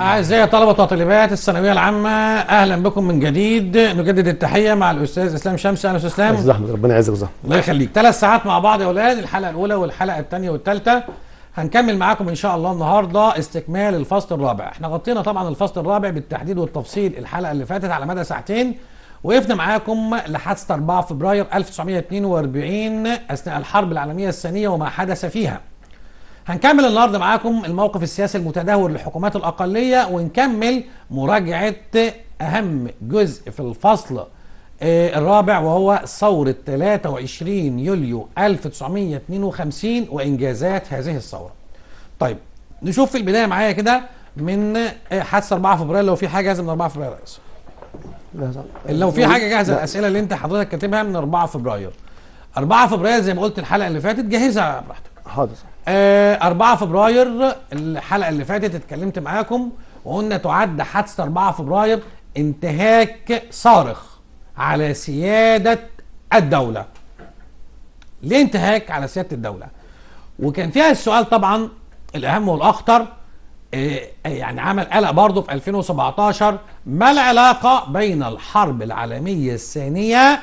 أعزائي طلبة وطالبات الثانوية العامة أهلا بكم من جديد نجدد التحية مع الأستاذ إسلام شمس أهلا أستاذ إسلام استاذ احمد ربنا يعزك ويرزقك الله يخليك ثلاث ساعات مع بعض يا أولاد الحلقة الأولى والحلقة الثانية والثالثة هنكمل معاكم إن شاء الله النهاردة استكمال الفصل الرابع احنا غطينا طبعا الفصل الرابع بالتحديد والتفصيل الحلقة اللي فاتت على مدى ساعتين وقفنا معاكم لحادثة 4 فبراير 1942 أثناء الحرب العالمية الثانية وما حدث فيها هنكمل النهارده معاكم الموقف السياسي المتدهور للحكومات الاقليه ونكمل مراجعه اهم جزء في الفصل آه، الرابع وهو ثوره 23 يوليو 1952 وانجازات هذه الثوره. طيب نشوف في البدايه معايا كده من آه، حادثه 4 فبراير لو في حاجه جاهزه من 4 فبراير يا ريس. لا صح. لو في حاجه جاهزه لا. الاسئله اللي انت حضرتك كاتبها من 4 فبراير. 4 فبراير زي ما قلت الحلقه اللي فاتت جهزها براحتك. حاضر صح. آه 4 فبراير الحلقه اللي فاتت اتكلمت معاكم وقلنا تعد حادثه 4 فبراير انتهاك صارخ على سياده الدوله. ليه انتهاك على سياده الدوله؟ وكان فيها السؤال طبعا الاهم والاخطر آه، يعني عمل قلق برضه في 2017 ما العلاقه بين الحرب العالميه الثانيه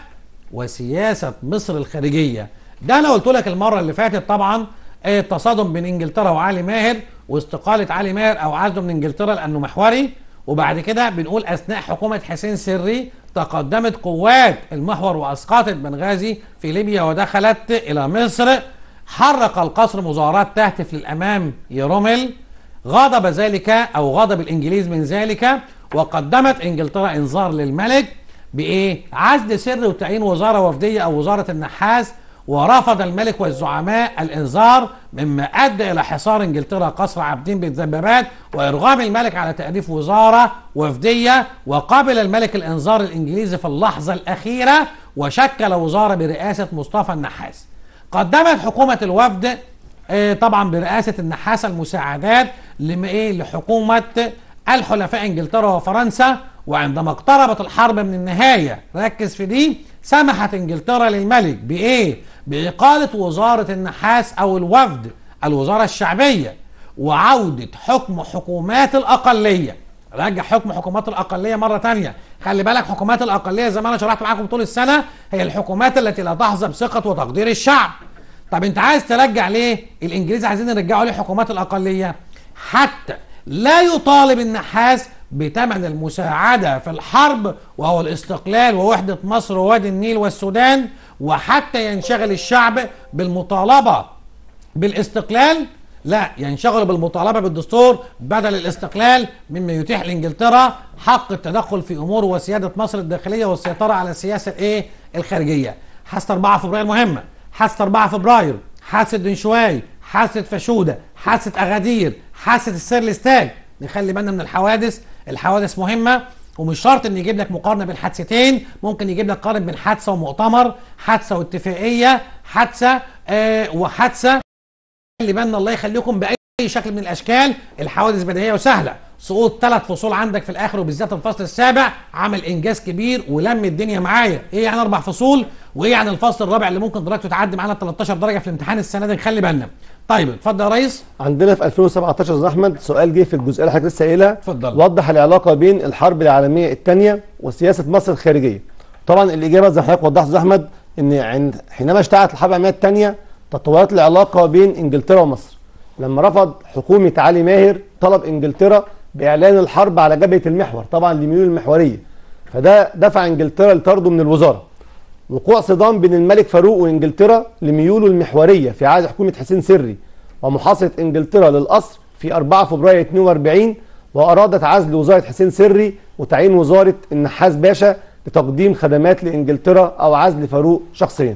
وسياسه مصر الخارجيه؟ ده انا قلت لك المره اللي فاتت طبعا آه، التصادم بين انجلترا وعلي ماهر واستقاله علي ماهر او عزله من انجلترا لانه محوري وبعد كده بنقول اثناء حكومه حسين سري تقدمت قوات المحور واسقطت بنغازي في ليبيا ودخلت الى مصر حرق القصر مظاهرات تهتف للامام يرومل غضب ذلك او غضب الانجليز من ذلك وقدمت انجلترا انذار للملك بايه؟ عزل سري وتعيين وزاره وفديه او وزاره النحاس ورفض الملك والزعماء الانذار مما ادى الى حصار انجلترا قصر عابدين بالدبابات وارغام الملك على تاليف وزاره وفديه وقبل الملك الانذار الانجليزي في اللحظه الاخيره وشكل وزاره برئاسه مصطفى النحاس. قدمت حكومه الوفد آه، طبعا برئاسه النحاس المساعدات لم ايه لحكومه الحلفاء انجلترا وفرنسا وعندما اقتربت الحرب من النهايه ركز في دي سمحت انجلترا للملك بايه؟ باقاله وزاره النحاس او الوفد الوزاره الشعبيه وعوده حكم حكومات الاقليه رجع حكم حكومات الاقليه مره تانية خلي بالك حكومات الاقليه زي ما انا شرحت معاكم طول السنه هي الحكومات التي لا تحظى بثقه وتقدير الشعب طب انت عايز ترجع ليه الانجليز عايزين يرجعوا ليه حكومات الاقليه حتى لا يطالب النحاس بثمن المساعده في الحرب وهو الاستقلال ووحده مصر ووادي النيل والسودان وحتى ينشغل الشعب بالمطالبه بالاستقلال لا ينشغل بالمطالبه بالدستور بدل الاستقلال مما يتيح لانجلترا حق التدخل في امور وسياده مصر الداخليه والسيطره على السياسه الايه الخارجيه حادثه 4 فبراير مهمه حادثه 4 فبراير حادثه دنشواي حادثه فشوده حادثه اغادير حادثه السيرلستاج نخلي بالنا من الحوادث الحوادث مهمه ومش شرط ان يجيب لك مقارنه بين حادثتين ممكن يجيب لك قارن بين حادثه ومؤتمر حادثه واتفاقيه حادثه آه وحادثه خلي بالنا الله يخليكم باي شكل من الاشكال الحوادث بديهيه وسهله سقوط ثلاث فصول عندك في الاخر وبالذات الفصل السابع عمل انجاز كبير ولم الدنيا معايا ايه يعني اربع فصول وايه يعني الفصل الرابع اللي ممكن درجته تعدي معانا 13 درجه في الامتحان السنه دي نخلي بالنا طيب اتفضل يا ريس عندنا في 2017 يا استاذ احمد سؤال جه في الجزئيه اللي حضرتك لسه قايلها اتفضل. وضح العلاقه بين الحرب العالميه الثانيه وسياسه مصر الخارجيه طبعا الاجابه زي ما حضرتك وضحت يا استاذ احمد ان عند حينما اشتعلت الحرب العالميه الثانيه تطورت العلاقه بين انجلترا ومصر لما رفض حكومه علي ماهر طلب انجلترا باعلان الحرب على جبهه المحور طبعا لميول المحوريه فده دفع انجلترا لطرده من الوزاره وقوع صدام بين الملك فاروق وانجلترا لميوله المحوريه في عهد حكومه حسين سري ومحاصره انجلترا للقصر في 4 فبراير 42 وارادت عزل وزاره حسين سري وتعيين وزاره النحاس باشا لتقديم خدمات لانجلترا او عزل فاروق شخصيا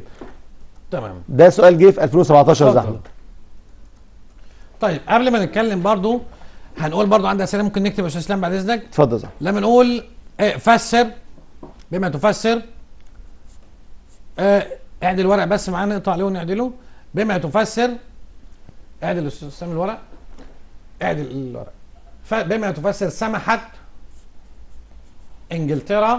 تمام ده سؤال جه في 2017 يا اتفضل. زحمه طيب قبل ما نتكلم برضو هنقول برضو عندي اسئله ممكن نكتب يا استاذ اسلام بعد اذنك اتفضل يا زحمه لما نقول آه، فسر بما تفسر آه، اعدل الورق بس معانا نقطع عليه ونعدله بما تفسر اعدل استاذ اسلام الورق اعدل الورق ف- بما تفسر سمحت انجلترا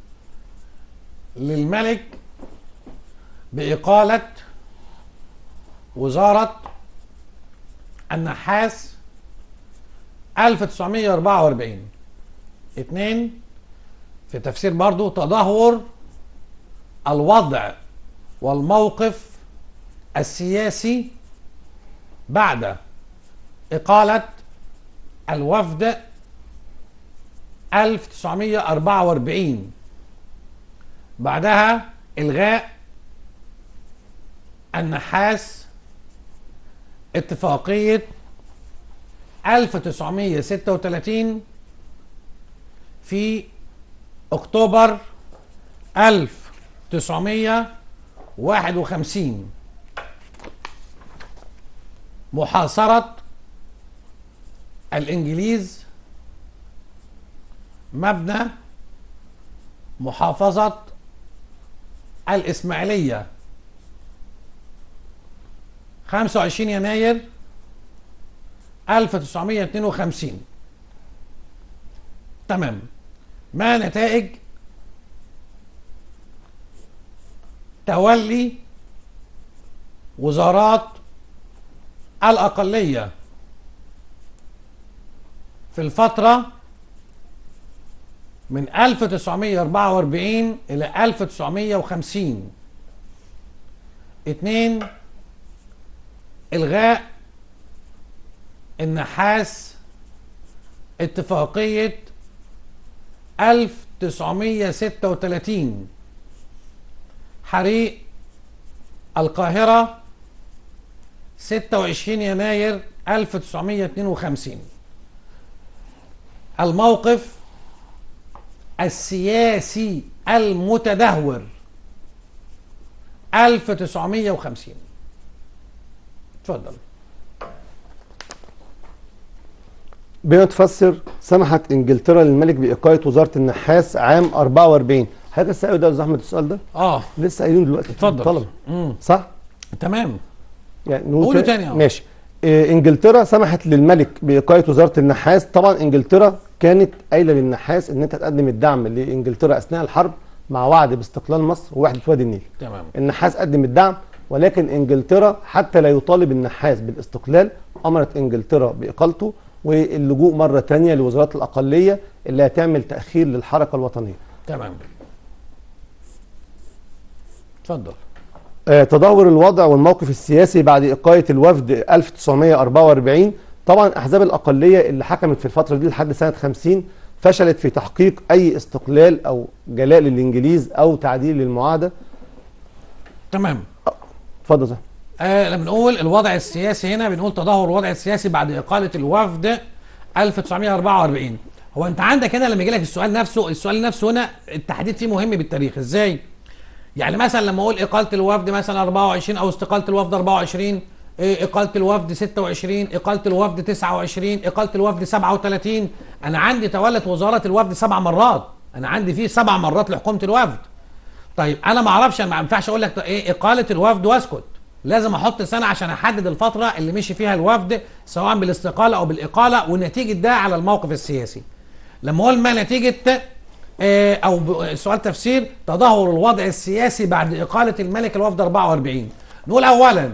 للملك بإقالة وزارة النحاس 1944 اتنين في تفسير برضو تدهور الوضع والموقف السياسي بعد إقالة الوفد 1944 بعدها إلغاء النحاس اتفاقية 1936 في أكتوبر 1951 محاصرة الإنجليز مبنى محافظة الإسماعيلية 25 يناير 1952 تمام ما نتائج تولي وزارات الأقلية في الفترة من 1944 إلى 1950 اتنين إلغاء النحاس اتفاقية 1936 حريق القاهرة 26 يناير 1952 الموقف السياسي المتدهور 1950 اتفضل بما تفسر سمحت انجلترا للملك باقاله وزاره النحاس عام 44 حضرتك لسه قايل ده يا استاذ احمد السؤال ده اه لسه قايلينه دلوقتي اتفضل. طلبه امم صح تمام يعني نقول قوله تا- تاني أهو. ماشي إيه انجلترا سمحت للملك باقاله وزاره النحاس طبعا انجلترا كانت قايله للنحاس ان انت تقدم الدعم لانجلترا اثناء الحرب مع وعد باستقلال مصر ووحده وادي النيل تمام النحاس قدم الدعم ولكن انجلترا حتى لا يطالب النحاس بالاستقلال امرت انجلترا باقالته واللجوء مره تانية لوزارات الاقليه اللي هتعمل تاخير للحركه الوطنيه تمام اتفضل آه، تدهور الوضع والموقف السياسي بعد إقالة الوفد 1944 طبعا أحزاب الأقلية اللي حكمت في الفترة دي لحد سنة 50 فشلت في تحقيق أي استقلال أو جلاء للإنجليز أو تعديل للمعاهدة تمام اتفضل زي. آه لما بنقول الوضع السياسي هنا بنقول تدهور الوضع السياسي بعد إقالة الوفد 1944 هو أنت عندك هنا لما يجي لك السؤال نفسه السؤال نفسه هنا التحديد فيه مهم بالتاريخ إزاي؟ يعني مثلا لما أقول إقالة الوفد مثلا 24 أو استقالة الوفد 24 إيه، إقالة الوفد 26 إقالة الوفد 29 إقالة الوفد 37 أنا عندي تولت وزارة الوفد سبع مرات أنا عندي فيه سبع مرات لحكومة الوفد طيب انا ما اعرفش انا ما ينفعش اقول لك ايه اقاله الوفد واسكت لازم احط سنه عشان احدد الفتره اللي مشي فيها الوفد سواء بالاستقاله او بالاقاله ونتيجه ده على الموقف السياسي لما اقول ما نتيجه آه، او ب- سؤال تفسير تدهور الوضع السياسي بعد اقاله الملك الوفد 44 نقول اولا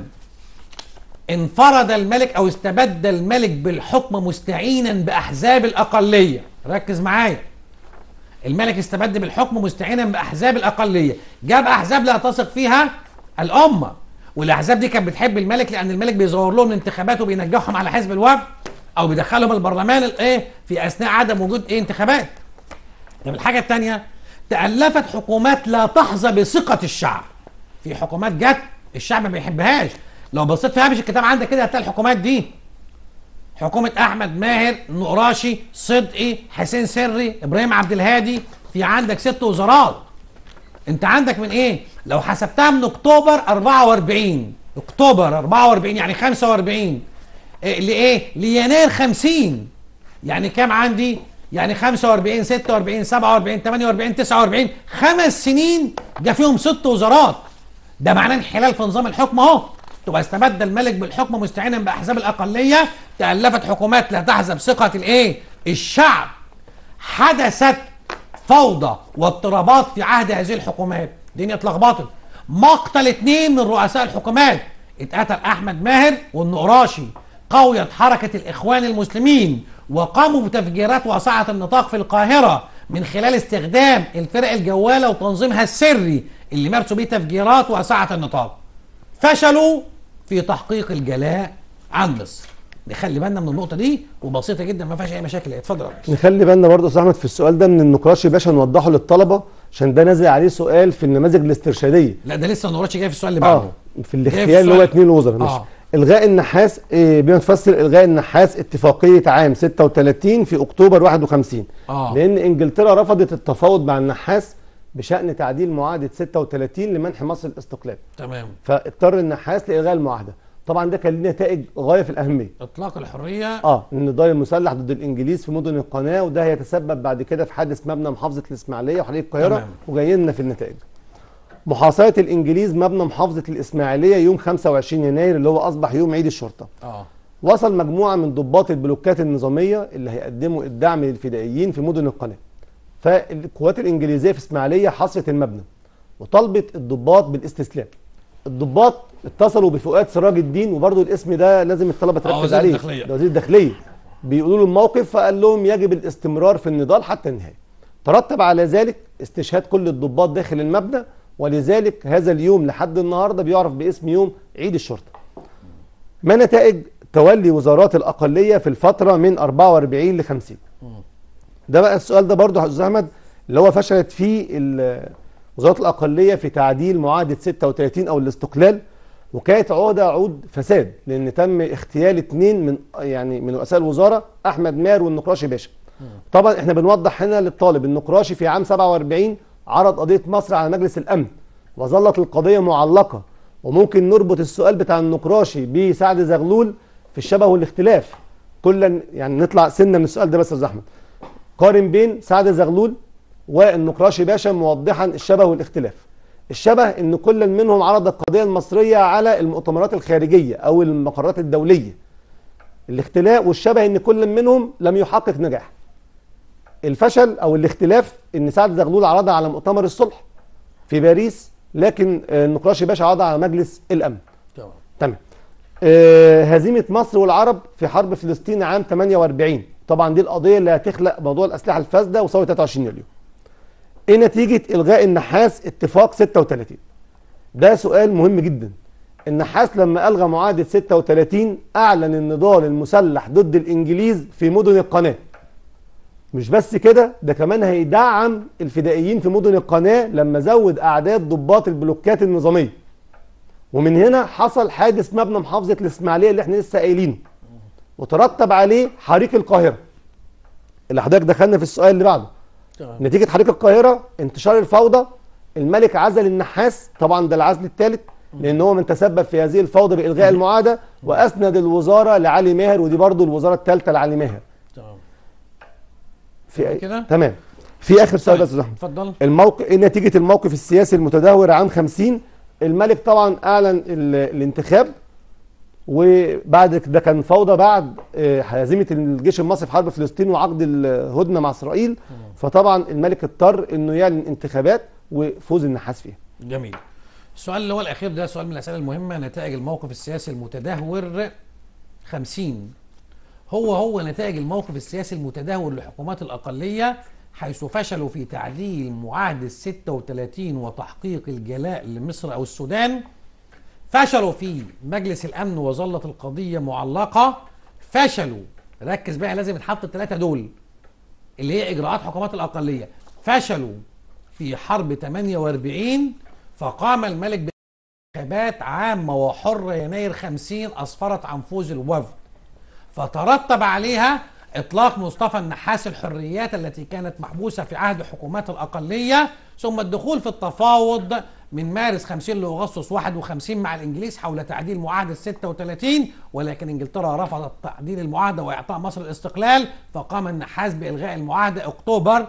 انفرد الملك او استبد الملك بالحكم مستعينا باحزاب الاقليه ركز معايا الملك استبد بالحكم مستعينا باحزاب الاقليه جاب احزاب لا تثق فيها الامه والاحزاب دي كانت بتحب الملك لان الملك بيزور لهم الانتخابات وبينجحهم على حزب الوفد او بيدخلهم البرلمان الايه في اثناء عدم وجود ايه انتخابات طب الحاجه الثانيه تالفت حكومات لا تحظى بثقه الشعب في حكومات جت الشعب ما بيحبهاش لو بصيت في هامش الكتاب عندك كده هتلاقي الحكومات دي حكومة أحمد ماهر نقراشي صدقي حسين سري إبراهيم عبد الهادي في عندك ست وزارات أنت عندك من إيه؟ لو حسبتها من أكتوبر 44 أكتوبر 44 يعني 45 إيه لإيه؟ ليناير 50 يعني كام عندي؟ يعني 45 46 47 48 49 خمس سنين جا فيهم ست وزارات ده معناه انحلال في نظام الحكم اهو تبقى استبد الملك بالحكم مستعينا باحزاب الاقليه تالفت حكومات لا تحظى بثقه الايه؟ الشعب حدثت فوضى واضطرابات في عهد هذه الحكومات الدنيا اتلخبطت مقتل اتنين من رؤساء الحكومات اتقتل احمد ماهر والنقراشي قويت حركه الاخوان المسلمين وقاموا بتفجيرات واسعة النطاق في القاهرة من خلال استخدام الفرق الجوالة وتنظيمها السري اللي مارسوا بيه تفجيرات واسعة النطاق فشلوا في تحقيق الجلاء عن مصر نخلي بالنا من النقطة دي وبسيطة جدا ما فيهاش أي مشاكل اتفضل يا ريس. نخلي بالنا برضه يا استاذ احمد في السؤال ده من النقاش يا باشا نوضحه للطلبه عشان ده نازل عليه سؤال في النماذج الاسترشاديه لا ده لسه النوراتش جاي في السؤال اللي بعده اه في جاي في الاختيار اللي هو السؤال- اتنين الوزراء ماشي آه. الغاء النحاس إيه بما تفسر الغاء النحاس اتفاقيه عام 36 في اكتوبر 51 آه. لان انجلترا رفضت التفاوض مع النحاس بشان تعديل معاهده 36 لمنح مصر الاستقلال تمام فاضطر النحاس لالغاء المعاهده طبعا ده كان ليه نتائج غايه في الاهميه إطلاق الحرية اه النضال المسلح ضد الانجليز في مدن القناه وده هيتسبب بعد كده في حادث مبنى محافظه الاسماعيليه وحديقه القاهره تمام. وجاي لنا في النتائج محاصره الانجليز مبنى محافظه الاسماعيليه يوم 25 يناير اللي هو اصبح يوم عيد الشرطه اه وصل مجموعه من ضباط البلوكات النظاميه اللي هيقدموا الدعم للفدائيين في مدن القناه فالقوات الانجليزيه في اسماعيليه حصرت المبنى وطلبت الضباط بالاستسلام الضباط اتصلوا بفؤاد سراج الدين وبرضه الاسم ده لازم الطلبه تركز وزير عليه الداخلية. ده وزير الداخليه بيقولوا له الموقف فقال لهم يجب الاستمرار في النضال حتى النهايه ترتب على ذلك استشهاد كل الضباط داخل المبنى ولذلك هذا اليوم لحد النهارده بيعرف باسم يوم عيد الشرطه ما نتائج تولي وزارات الأقلية في الفترة من 44 ل 50 ده بقى السؤال ده برضه يا أستاذ أحمد اللي هو فشلت فيه ال- وزارات الأقلية في تعديل معاهدة 36 أو الاستقلال وكانت عقدة عود فساد لأن تم اغتيال اثنين من يعني من رؤساء الوزارة أحمد ماهر والنقراشي باشا طبعا احنا بنوضح هنا للطالب النقراشي في عام 47 عرض قضية مصر على مجلس الأمن وظلت القضية معلقة وممكن نربط السؤال بتاع النقراشي بسعد زغلول في الشبه والاختلاف كلا يعني نطلع سنة من السؤال ده بس يا أستاذ أحمد قارن بين سعد زغلول والنقراشي باشا موضحا الشبه والاختلاف الشبه ان كل منهم عرض القضية المصرية على المؤتمرات الخارجية او المقرات الدولية الاختلاف والشبه ان كل منهم لم يحقق نجاح الفشل او الاختلاف ان سعد زغلول عرضها على مؤتمر الصلح في باريس لكن آه، النقراشي باشا عرضها على مجلس الامن تمام تمام آه، هزيمة مصر والعرب في حرب فلسطين عام 48 طبعا دي القضية اللي هتخلق موضوع الأسلحة الفاسدة وثورة 23 يوليو ايه نتيجة إلغاء النحاس اتفاق 36 ده سؤال مهم جدا النحاس لما ألغى معاهدة 36 أعلن النضال المسلح ضد الإنجليز في مدن القناة مش بس كده ده كمان هيدعم الفدائيين في مدن القناة لما زود أعداد ضباط البلوكات النظامية ومن هنا حصل حادث مبنى محافظة الإسماعيلية اللي احنا لسه قايلينه وترتب عليه حريق القاهرة اللي حضرتك دخلنا في السؤال اللي بعده تمام نتيجة حريق القاهرة انتشار الفوضى الملك عزل النحاس طبعا ده العزل الثالث لان هو من تسبب في هذه الفوضى بإلغاء المعاهدة وأسند الوزارة لعلي ماهر ودي برضو الوزارة الثالثة لعلي ماهر تمام في كده؟ تمام في آخر سؤال طيب، بس يا أحمد. اتفضل الموقف إيه نتيجة الموقف السياسي المتدهور عام 50 الملك طبعا أعلن ال- الانتخاب وبعد ده كان فوضى بعد آه، هزيمة الجيش المصري في حرب فلسطين وعقد الهدنة مع إسرائيل فطبعا الملك اضطر إنه يعلن انتخابات وفوز النحاس فيها جميل السؤال اللي هو الأخير ده سؤال من الأسئلة المهمة نتائج الموقف السياسي المتدهور 50 هو هو نتائج الموقف السياسي المتدهور لحكومات الأقلية حيث فشلوا في تعديل معاهدة 36 وتحقيق الجلاء لمصر أو السودان فشلوا في مجلس الأمن وظلت القضية معلقة فشلوا ركز بقى لازم يتحط الثلاثة دول اللي هي إجراءات حكومات الأقلية فشلوا في حرب 48 فقام الملك بانتخابات عامة وحرة يناير 50 أسفرت عن فوز الوفد فترتب عليها إطلاق مصطفى النحاس الحريات التي كانت محبوسة في عهد حكومات الأقلية ثم الدخول في التفاوض من مارس 50 لأغسطس 51 مع الإنجليز حول تعديل معاهدة 36 ولكن إنجلترا رفضت تعديل المعاهدة وإعطاء مصر الاستقلال فقام النحاس بإلغاء المعاهدة أكتوبر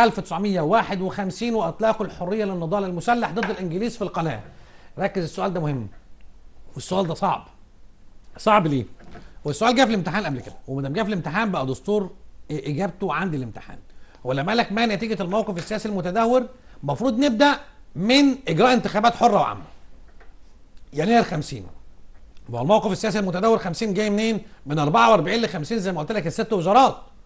1951 وإطلاق الحرية للنضال المسلح ضد الإنجليز في القناة ركز السؤال ده مهم والسؤال ده صعب صعب ليه؟ والسؤال جه في الامتحان قبل كده وما دام جه في الامتحان بقى دستور اجابته عند الامتحان هو لما لك ما نتيجه الموقف السياسي المتدهور المفروض نبدا من اجراء انتخابات حره وعامه يناير 50 ما هو الموقف السياسي المتدهور 50 جاي منين؟ من 44 ل 50 زي ما قلت لك الست وزارات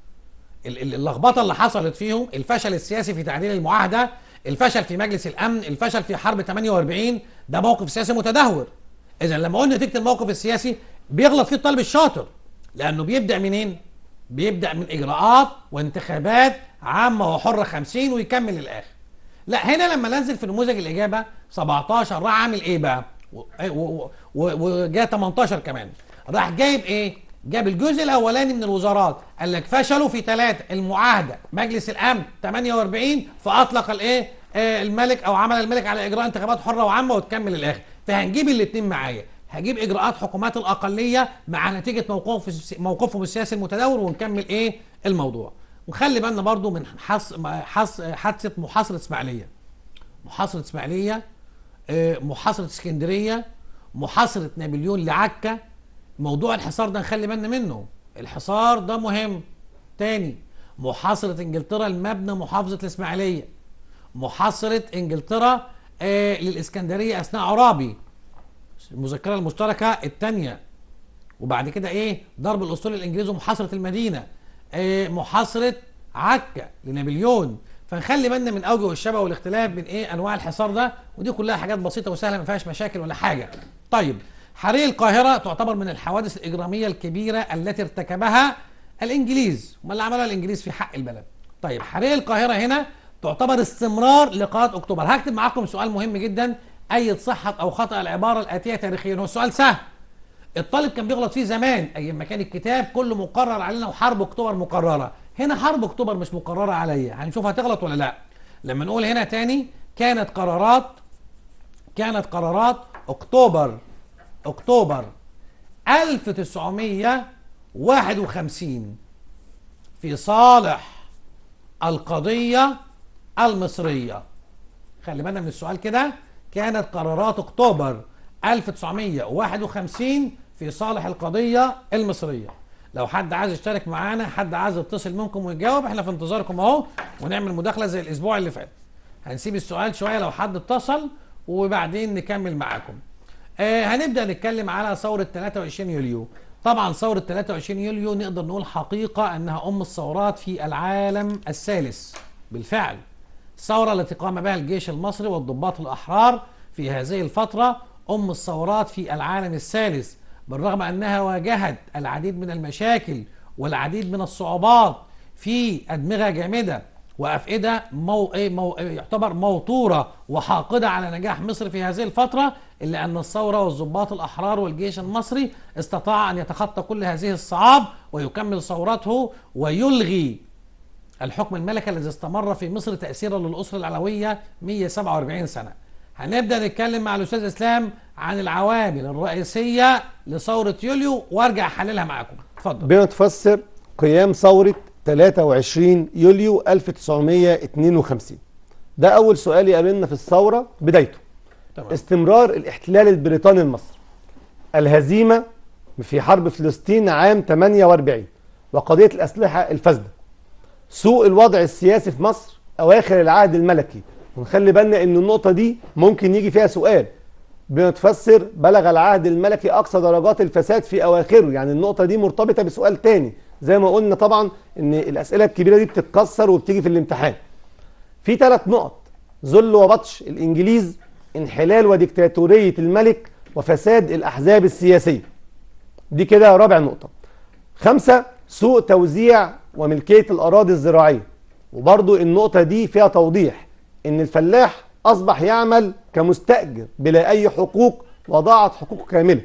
ال- ال- اللخبطه اللي حصلت فيهم الفشل السياسي في تعديل المعاهده الفشل في مجلس الامن الفشل في حرب 48 ده موقف سياسي متدهور اذا لما قلنا نتيجه الموقف السياسي بيغلط فيه الطالب الشاطر لانه بيبدا منين بيبدا من اجراءات وانتخابات عامه وحره 50 ويكمل للاخر لا هنا لما ننزل في نموذج الاجابه 17 راح عامل ايه بقى و- و- و- وجاء 18 كمان راح جايب ايه جاب الجزء الاولاني من الوزارات قال لك فشلوا في ثلاثه المعاهده مجلس الامن 48 فاطلق الايه آه الملك او عمل الملك على اجراء انتخابات حره وعامه وتكمل الاخر فهنجيب الاثنين معايا هجيب اجراءات حكومات الاقليه مع نتيجه موقف موقفهم السياسي المتداول ونكمل ايه الموضوع وخلي بالنا برضو من حص... حص... حادثه محاصره اسماعيليه محاصره اسماعيليه آه، محاصره اسكندريه محاصره نابليون لعكا موضوع الحصار ده نخلي بالنا منه الحصار ده مهم تاني محاصره انجلترا المبنى محافظه الاسماعيليه محاصره انجلترا آه للاسكندريه اثناء عرابي المذكره المشتركه الثانيه وبعد كده ايه ضرب الاسطول الانجليزي ومحاصره المدينه إيه محاصره عكا لنابليون فنخلي بالنا من اوجه الشبه والاختلاف بين ايه انواع الحصار ده ودي كلها حاجات بسيطه وسهله ما فيهاش مشاكل ولا حاجه طيب حريق القاهره تعتبر من الحوادث الاجراميه الكبيره التي ارتكبها الانجليز ما اللي عملها الانجليز في حق البلد طيب حريق القاهره هنا تعتبر استمرار لقاءات اكتوبر هكتب معاكم سؤال مهم جدا اي صحه او خطا العباره الاتيه تاريخيا هو السؤال سهل الطالب كان بيغلط فيه زمان ايام ما كان الكتاب كله مقرر علينا وحرب اكتوبر مقرره هنا حرب اكتوبر مش مقرره عليا هنشوف هتغلط ولا لا لما نقول هنا تاني كانت قرارات كانت قرارات اكتوبر اكتوبر 1951 في صالح القضيه المصريه خلي بالنا من السؤال كده كانت قرارات اكتوبر 1951 في صالح القضية المصرية لو حد عايز يشترك معانا حد عايز يتصل منكم ويجاوب احنا في انتظاركم اهو ونعمل مداخلة زي الاسبوع اللي فات هنسيب السؤال شوية لو حد اتصل وبعدين نكمل معاكم آه هنبدأ نتكلم على ثورة 23 يوليو طبعا ثورة 23 يوليو نقدر نقول حقيقة انها ام الثورات في العالم الثالث بالفعل الثورة التي قام بها الجيش المصري والضباط الأحرار في هذه الفترة أم الثورات في العالم الثالث بالرغم أنها واجهت العديد من المشاكل والعديد من الصعوبات في أدمغة جامدة وأفئدة مو... إيه مو... إيه يعتبر موتورة وحاقدة على نجاح مصر في هذه الفترة إلا أن الثورة والضباط الأحرار والجيش المصري استطاع أن يتخطى كل هذه الصعاب ويكمل ثورته ويلغي الحكم الملكي الذي استمر في مصر تأثيرا للأسرة العلوية 147 سنة هنبدأ نتكلم مع الأستاذ إسلام عن العوامل الرئيسية لثورة يوليو وارجع أحللها معاكم اتفضل بما تفسر قيام ثورة 23 يوليو 1952 ده أول سؤال يقابلنا في الثورة بدايته تمام. استمرار الاحتلال البريطاني لمصر الهزيمة في حرب فلسطين عام 48 وقضية الأسلحة الفاسدة سوء الوضع السياسي في مصر أواخر العهد الملكي ونخلي بالنا إن النقطة دي ممكن يجي فيها سؤال بما تفسر بلغ العهد الملكي أقصى درجات الفساد في أواخره يعني النقطة دي مرتبطة بسؤال تاني زي ما قلنا طبعا إن الأسئلة الكبيرة دي بتتكسر وبتيجي في الامتحان في ثلاث نقط ذل وبطش الإنجليز انحلال وديكتاتورية الملك وفساد الأحزاب السياسية دي كده رابع نقطة خمسة سوء توزيع وملكية الأراضي الزراعية وبرضو النقطة دي فيها توضيح إن الفلاح أصبح يعمل كمستأجر بلا أي حقوق وضاعت حقوقه كاملة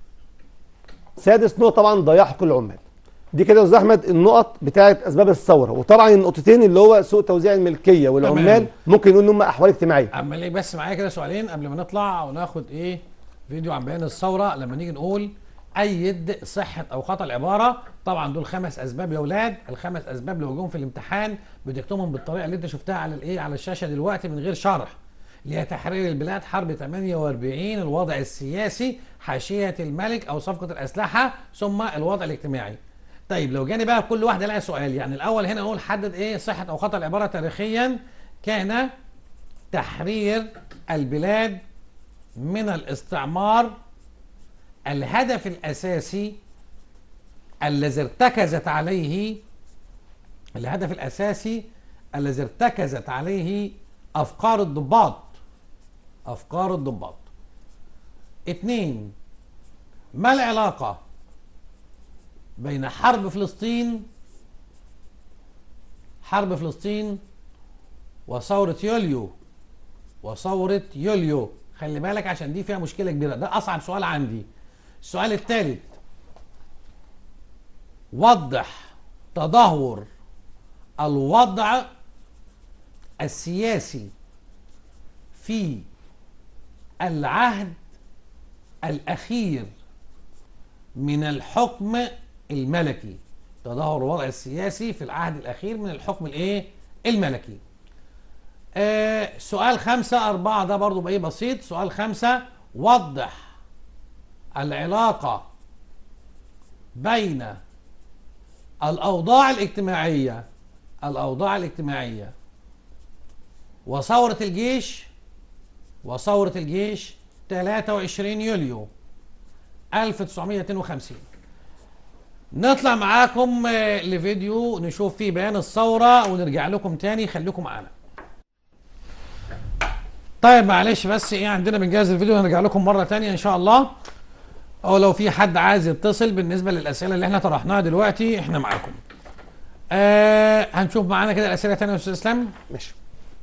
سادس نقطة طبعا ضياع حقوق العمال دي كده يا أستاذ أحمد النقط بتاعت أسباب الثورة وطبعا النقطتين اللي هو سوء توزيع الملكية والعمال تمام. ممكن نقول إن هم أحوال اجتماعية اما ليه بس معايا كده سؤالين قبل ما نطلع وناخد ايه فيديو عن بيان الثوره لما نيجي نقول ايد صحه او خطا العباره طبعا دول خمس اسباب يا اولاد الخمس اسباب اللي وجوهم في الامتحان بتكتبهم بالطريقه اللي انت شفتها على الايه على الشاشه دلوقتي من غير شرح اللي هي تحرير البلاد حرب 48 الوضع السياسي حاشيه الملك او صفقه الاسلحه ثم الوضع الاجتماعي طيب لو جاني بقى كل واحده لها سؤال يعني الاول هنا نقول حدد ايه صحه او خطا العباره تاريخيا كان تحرير البلاد من الاستعمار الهدف الاساسي الذي ارتكزت عليه الهدف الأساسي الذي ارتكزت عليه أفكار الضباط أفكار الضباط اثنين ما العلاقة بين حرب فلسطين حرب فلسطين وثورة يوليو وثورة يوليو خلي بالك عشان دي فيها مشكلة كبيرة ده أصعب سؤال عندي السؤال الثالث وضح تدهور الوضع السياسي في العهد الأخير من الحكم الملكي تدهور الوضع السياسي في العهد الأخير من الحكم الإيه؟ الملكي آه سؤال خمسة أربعة ده برضو بقى بسيط سؤال خمسة وضح العلاقة بين الأوضاع الاجتماعية الأوضاع الاجتماعية وثورة الجيش وثورة الجيش 23 يوليو 1952 نطلع معاكم آه، لفيديو نشوف فيه بيان الثورة ونرجع لكم تاني خليكم معانا طيب معلش بس ايه عندنا بنجهز الفيديو هنرجع لكم مرة تانية ان شاء الله او لو في حد عايز يتصل بالنسبة للاسئلة اللي احنا طرحناها دلوقتي احنا معاكم آه هنشوف معانا كده الاسئلة تانية يا استاذ اسلام ماشي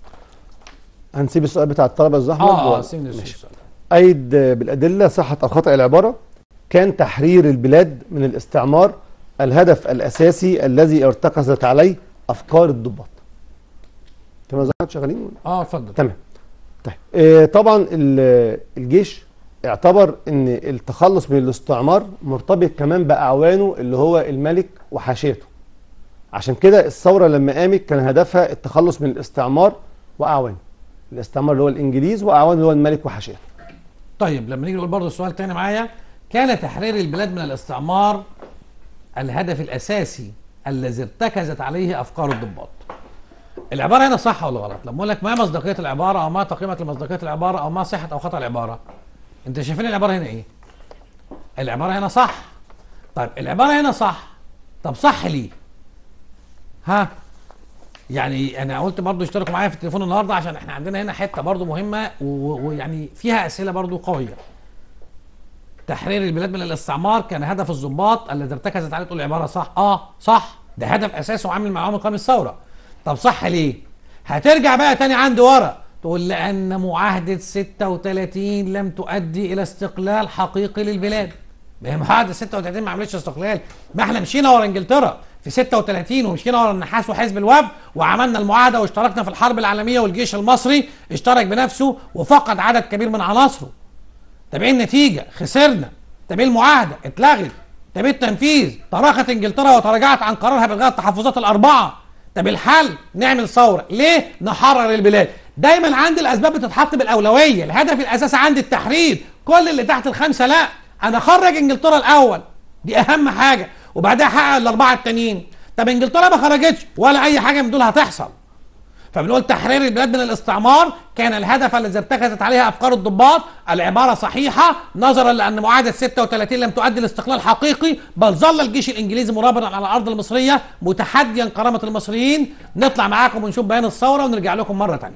هنسيب السؤال بتاع الطلبه يا استاذ احمد اه اه ولا- سيبني ماشي. السؤال. أيد بالأدلة صحة أو خطأ العبارة كان تحرير البلاد من الاستعمار الهدف الأساسي الذي ارتكزت عليه أفكار الضباط تمام زي ما إحنا شغالين اه اتفضل تمام طيب آه طبعا ال- الجيش اعتبر ان التخلص من الاستعمار مرتبط كمان باعوانه اللي هو الملك وحاشيته عشان كده الثوره لما قامت كان هدفها التخلص من الاستعمار واعوانه الاستعمار اللي هو الانجليز واعوانه اللي هو الملك وحاشيته طيب لما نيجي نقول برضه السؤال تاني معايا كان تحرير البلاد من الاستعمار الهدف الاساسي الذي ارتكزت عليه افكار الضباط العباره هنا صح ولا غلط لما اقول لك ما مصداقيه العباره او ما قيمه لمصداقيه العباره او ما صحه او خطا العباره انت شايفين العباره هنا ايه العباره هنا صح طيب العباره هنا صح طب صح ليه ها يعني انا قلت برضو اشتركوا معايا في التليفون النهارده عشان احنا عندنا هنا حته برضو مهمه و- و- ويعني فيها اسئله برضو قويه تحرير البلاد من الاستعمار كان هدف الضباط الذي ارتكزت عليه تقول العباره صح اه صح ده هدف اساسي وعامل معاهم قام الثوره طب صح ليه هترجع بقى تاني عند ورا تقول لان معاهده 36 لم تؤدي الى استقلال حقيقي للبلاد ما هي معاهده 36 ما عملتش استقلال ما احنا مشينا ورا انجلترا في 36 ومشينا ورا النحاس وحزب الوفد وعملنا المعاهده واشتركنا في الحرب العالميه والجيش المصري اشترك بنفسه وفقد عدد كبير من عناصره طب ايه النتيجه؟ خسرنا. طب ايه المعاهده؟ اتلغت. طب ايه التنفيذ؟ تراخت انجلترا وتراجعت عن قرارها بالغاء التحفظات الاربعه. طب الحل نعمل ثوره، ليه؟ نحرر البلاد. دايما عندي الاسباب بتتحط بالاولويه، الهدف الاساسي عندي التحرير، كل اللي تحت الخمسه لا، انا اخرج انجلترا الاول. دي اهم حاجه، وبعدها احقق الاربعه التانيين. طب انجلترا ما خرجتش ولا اي حاجه من دول هتحصل. فبنقول تحرير البلاد من الاستعمار كان الهدف الذي ارتكزت عليها افكار الضباط العباره صحيحه نظرا لان معاهده 36 لم تؤدي لاستقلال حقيقي بل ظل الجيش الانجليزي مرابطا على الارض المصريه متحديا كرامه المصريين نطلع معاكم ونشوف بيان الثوره ونرجع لكم مره ثانيه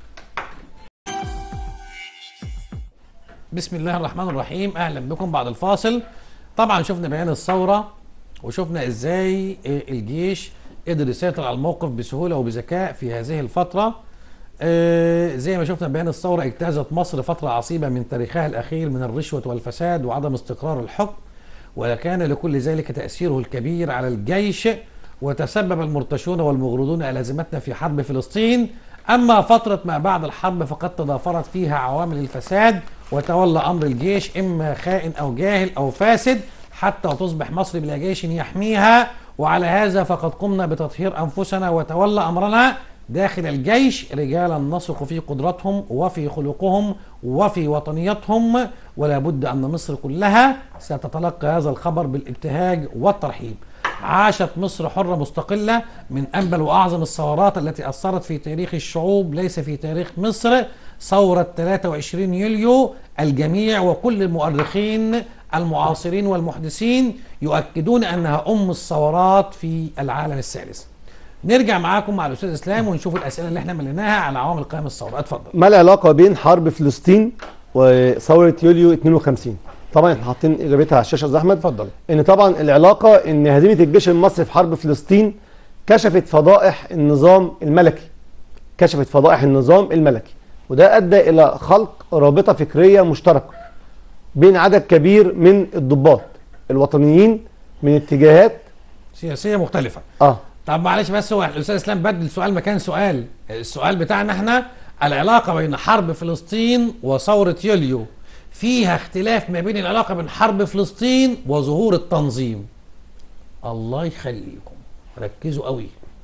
بسم الله الرحمن الرحيم اهلا بكم بعد الفاصل طبعا شفنا بيان الثوره وشفنا ازاي آه، الجيش قدر يسيطر على الموقف بسهوله وبذكاء في هذه الفتره آه، زي ما شفنا بيان الثوره اجتازت مصر فتره عصيبه من تاريخها الاخير من الرشوه والفساد وعدم استقرار الحكم وكان لكل ذلك تاثيره الكبير على الجيش وتسبب المرتشون والمغرضون الى هزيمتنا في حرب فلسطين اما فتره ما بعد الحرب فقد تضافرت فيها عوامل الفساد وتولى امر الجيش اما خائن او جاهل او فاسد حتى تصبح مصر بلا جيش يحميها وعلى هذا فقد قمنا بتطهير انفسنا وتولى امرنا داخل الجيش رجالا نثق في قدرتهم وفي خلقهم وفي وطنيتهم ولا بد ان مصر كلها ستتلقى هذا الخبر بالابتهاج والترحيب عاشت مصر حرة مستقلة من أنبل وأعظم الثورات التي أثرت في تاريخ الشعوب ليس في تاريخ مصر ثورة 23 يوليو الجميع وكل المؤرخين المعاصرين والمحدثين يؤكدون أنها أم الثورات في العالم الثالث نرجع معاكم مع الاستاذ اسلام ونشوف الاسئله اللي احنا مليناها على عوامل قيام الثوره اتفضل ما العلاقه بين حرب فلسطين وثوره يوليو 52 طبعا احنا حاطين اجابتها على الشاشه يا أستاذ احمد اتفضل ان طبعا العلاقه ان هزيمه الجيش المصري في حرب فلسطين كشفت فضائح النظام الملكي كشفت فضائح النظام الملكي وده ادى الى خلق رابطه فكريه مشتركه بين عدد كبير من الضباط الوطنيين من اتجاهات سياسيه مختلفه اه طب معلش بس هو الاستاذ اسلام بدل سؤال مكان سؤال السؤال بتاعنا احنا العلاقه بين حرب فلسطين وثوره يوليو فيها اختلاف ما بين العلاقه بين حرب فلسطين وظهور التنظيم الله يخليكم ركزوا قوي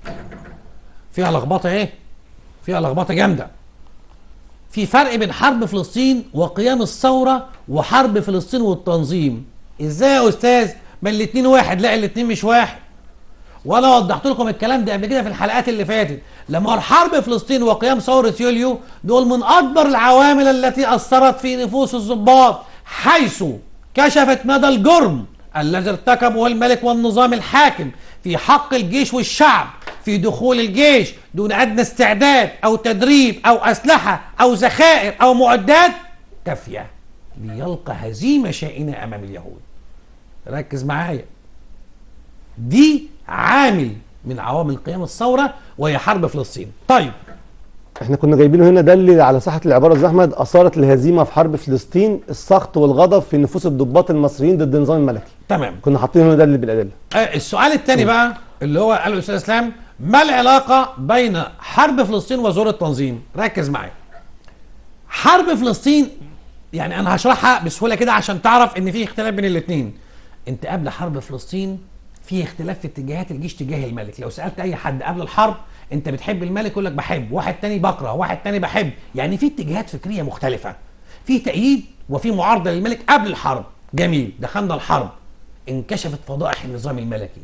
فيها لخبطه ايه فيها لخبطه جامده في فرق بين حرب فلسطين وقيام الثوره وحرب فلسطين والتنظيم ازاي يا استاذ ما الاتنين واحد لا الاتنين مش واحد وانا وضحت لكم الكلام ده قبل كده في الحلقات اللي فاتت لما حرب فلسطين وقيام ثوره يوليو دول من اكبر العوامل التي اثرت في نفوس الضباط حيث كشفت مدى الجرم الذي ارتكبه الملك والنظام الحاكم في حق الجيش والشعب في دخول الجيش دون ادنى استعداد او تدريب او اسلحه او ذخائر او معدات كافيه ليلقى هزيمه شائنه امام اليهود ركز معايا دي عامل من عوامل قيام الثوره وهي حرب فلسطين طيب احنا كنا جايبينه هنا ده اللي على ساحه العباره يا أستاذ احمد اثارت الهزيمه في حرب فلسطين السخط والغضب في نفوس الضباط المصريين ضد النظام الملكي تمام كنا حاطين هنا ده اللي بالادله آه، السؤال الثاني بقى اللي هو قاله الاستاذ اسلام ما العلاقه بين حرب فلسطين وزور التنظيم ركز معايا حرب فلسطين يعني انا هشرحها بسهوله كده عشان تعرف ان في اختلاف بين الاثنين انت قبل حرب فلسطين في اختلاف في اتجاهات الجيش تجاه الملك لو سالت اي حد قبل الحرب انت بتحب الملك يقول لك بحب واحد تاني بكره واحد تاني بحب يعني في اتجاهات فكريه مختلفه في تأييد وفي معارضه للملك قبل الحرب جميل دخلنا الحرب انكشفت فضائح النظام الملكي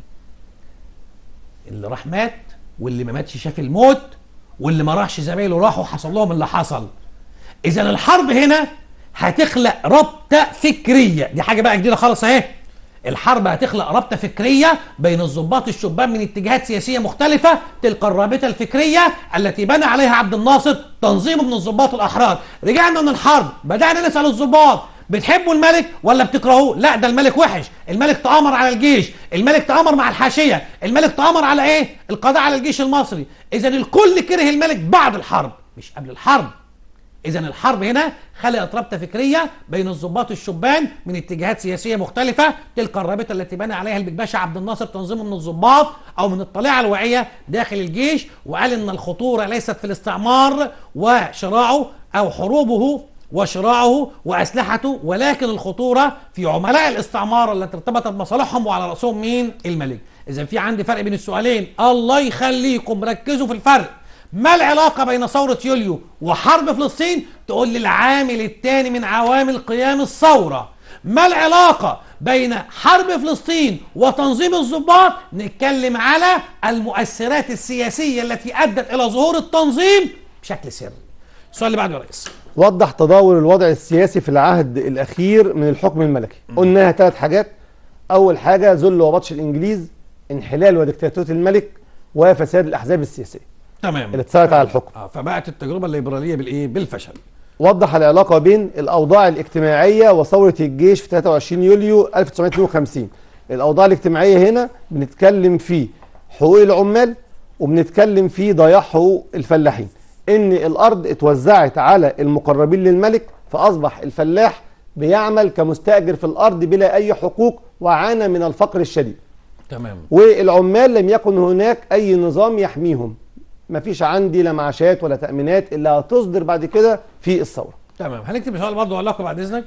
اللي راح مات واللي ما ماتش شاف الموت واللي ما راحش زمايله راحوا حصل لهم اللي حصل اذا الحرب هنا هتخلق رابطه فكريه دي حاجه بقى جديده خالص اهي الحرب هتخلق رابطه فكريه بين الضباط الشبان من اتجاهات سياسيه مختلفه تلك الرابطه الفكريه التي بنى عليها عبد الناصر تنظيم من الضباط الاحرار رجعنا من الحرب بدانا نسال الضباط بتحبوا الملك ولا بتكرهوه لا ده الملك وحش الملك تآمر على الجيش الملك تآمر مع الحاشيه الملك تآمر على ايه القضاء على الجيش المصري اذا الكل كره الملك بعد الحرب مش قبل الحرب اذا الحرب هنا خلقت رابطه فكريه بين الضباط الشبان من اتجاهات سياسيه مختلفه تلك الرابطه التي بنى عليها البيج باشا عبد الناصر تنظيمه من الضباط او من الطليعه الواعيه داخل الجيش وقال ان الخطوره ليست في الاستعمار وشراعه او حروبه وشراعه واسلحته ولكن الخطوره في عملاء الاستعمار التي ارتبطت بمصالحهم وعلى راسهم مين؟ الملك. اذا في عندي فرق بين السؤالين الله يخليكم ركزوا في الفرق. ما العلاقة بين ثورة يوليو وحرب فلسطين؟ تقول لي العامل الثاني من عوامل قيام الثورة. ما العلاقة بين حرب فلسطين وتنظيم الضباط؟ نتكلم على المؤثرات السياسية التي أدت إلى ظهور التنظيم بشكل سري. السؤال اللي بعده يا ريس. وضح تداول الوضع السياسي في العهد الاخير من الحكم الملكي قلناها ثلاث حاجات اول حاجه ذل وبطش الانجليز انحلال وديكتاتوريه الملك وفساد الاحزاب السياسيه تمام. اللي اتسارت على الحكم آه فبقت التجربة الليبرالية بالإيه؟ بالفشل. وضح العلاقه بين الاوضاع الاجتماعيه وثوره الجيش في 23 يوليو 1952 الاوضاع الاجتماعيه هنا بنتكلم في حقوق العمال وبنتكلم في ضياع حقوق الفلاحين ان الارض اتوزعت على المقربين للملك فاصبح الفلاح بيعمل كمستاجر في الارض بلا اي حقوق وعانى من الفقر الشديد تمام. والعمال لم يكن هناك اي نظام يحميهم مفيش عندي لا معاشات ولا تامينات اللي هتصدر بعد كده في الثوره تمام هنكتب سؤال برضه علاقه بعد اذنك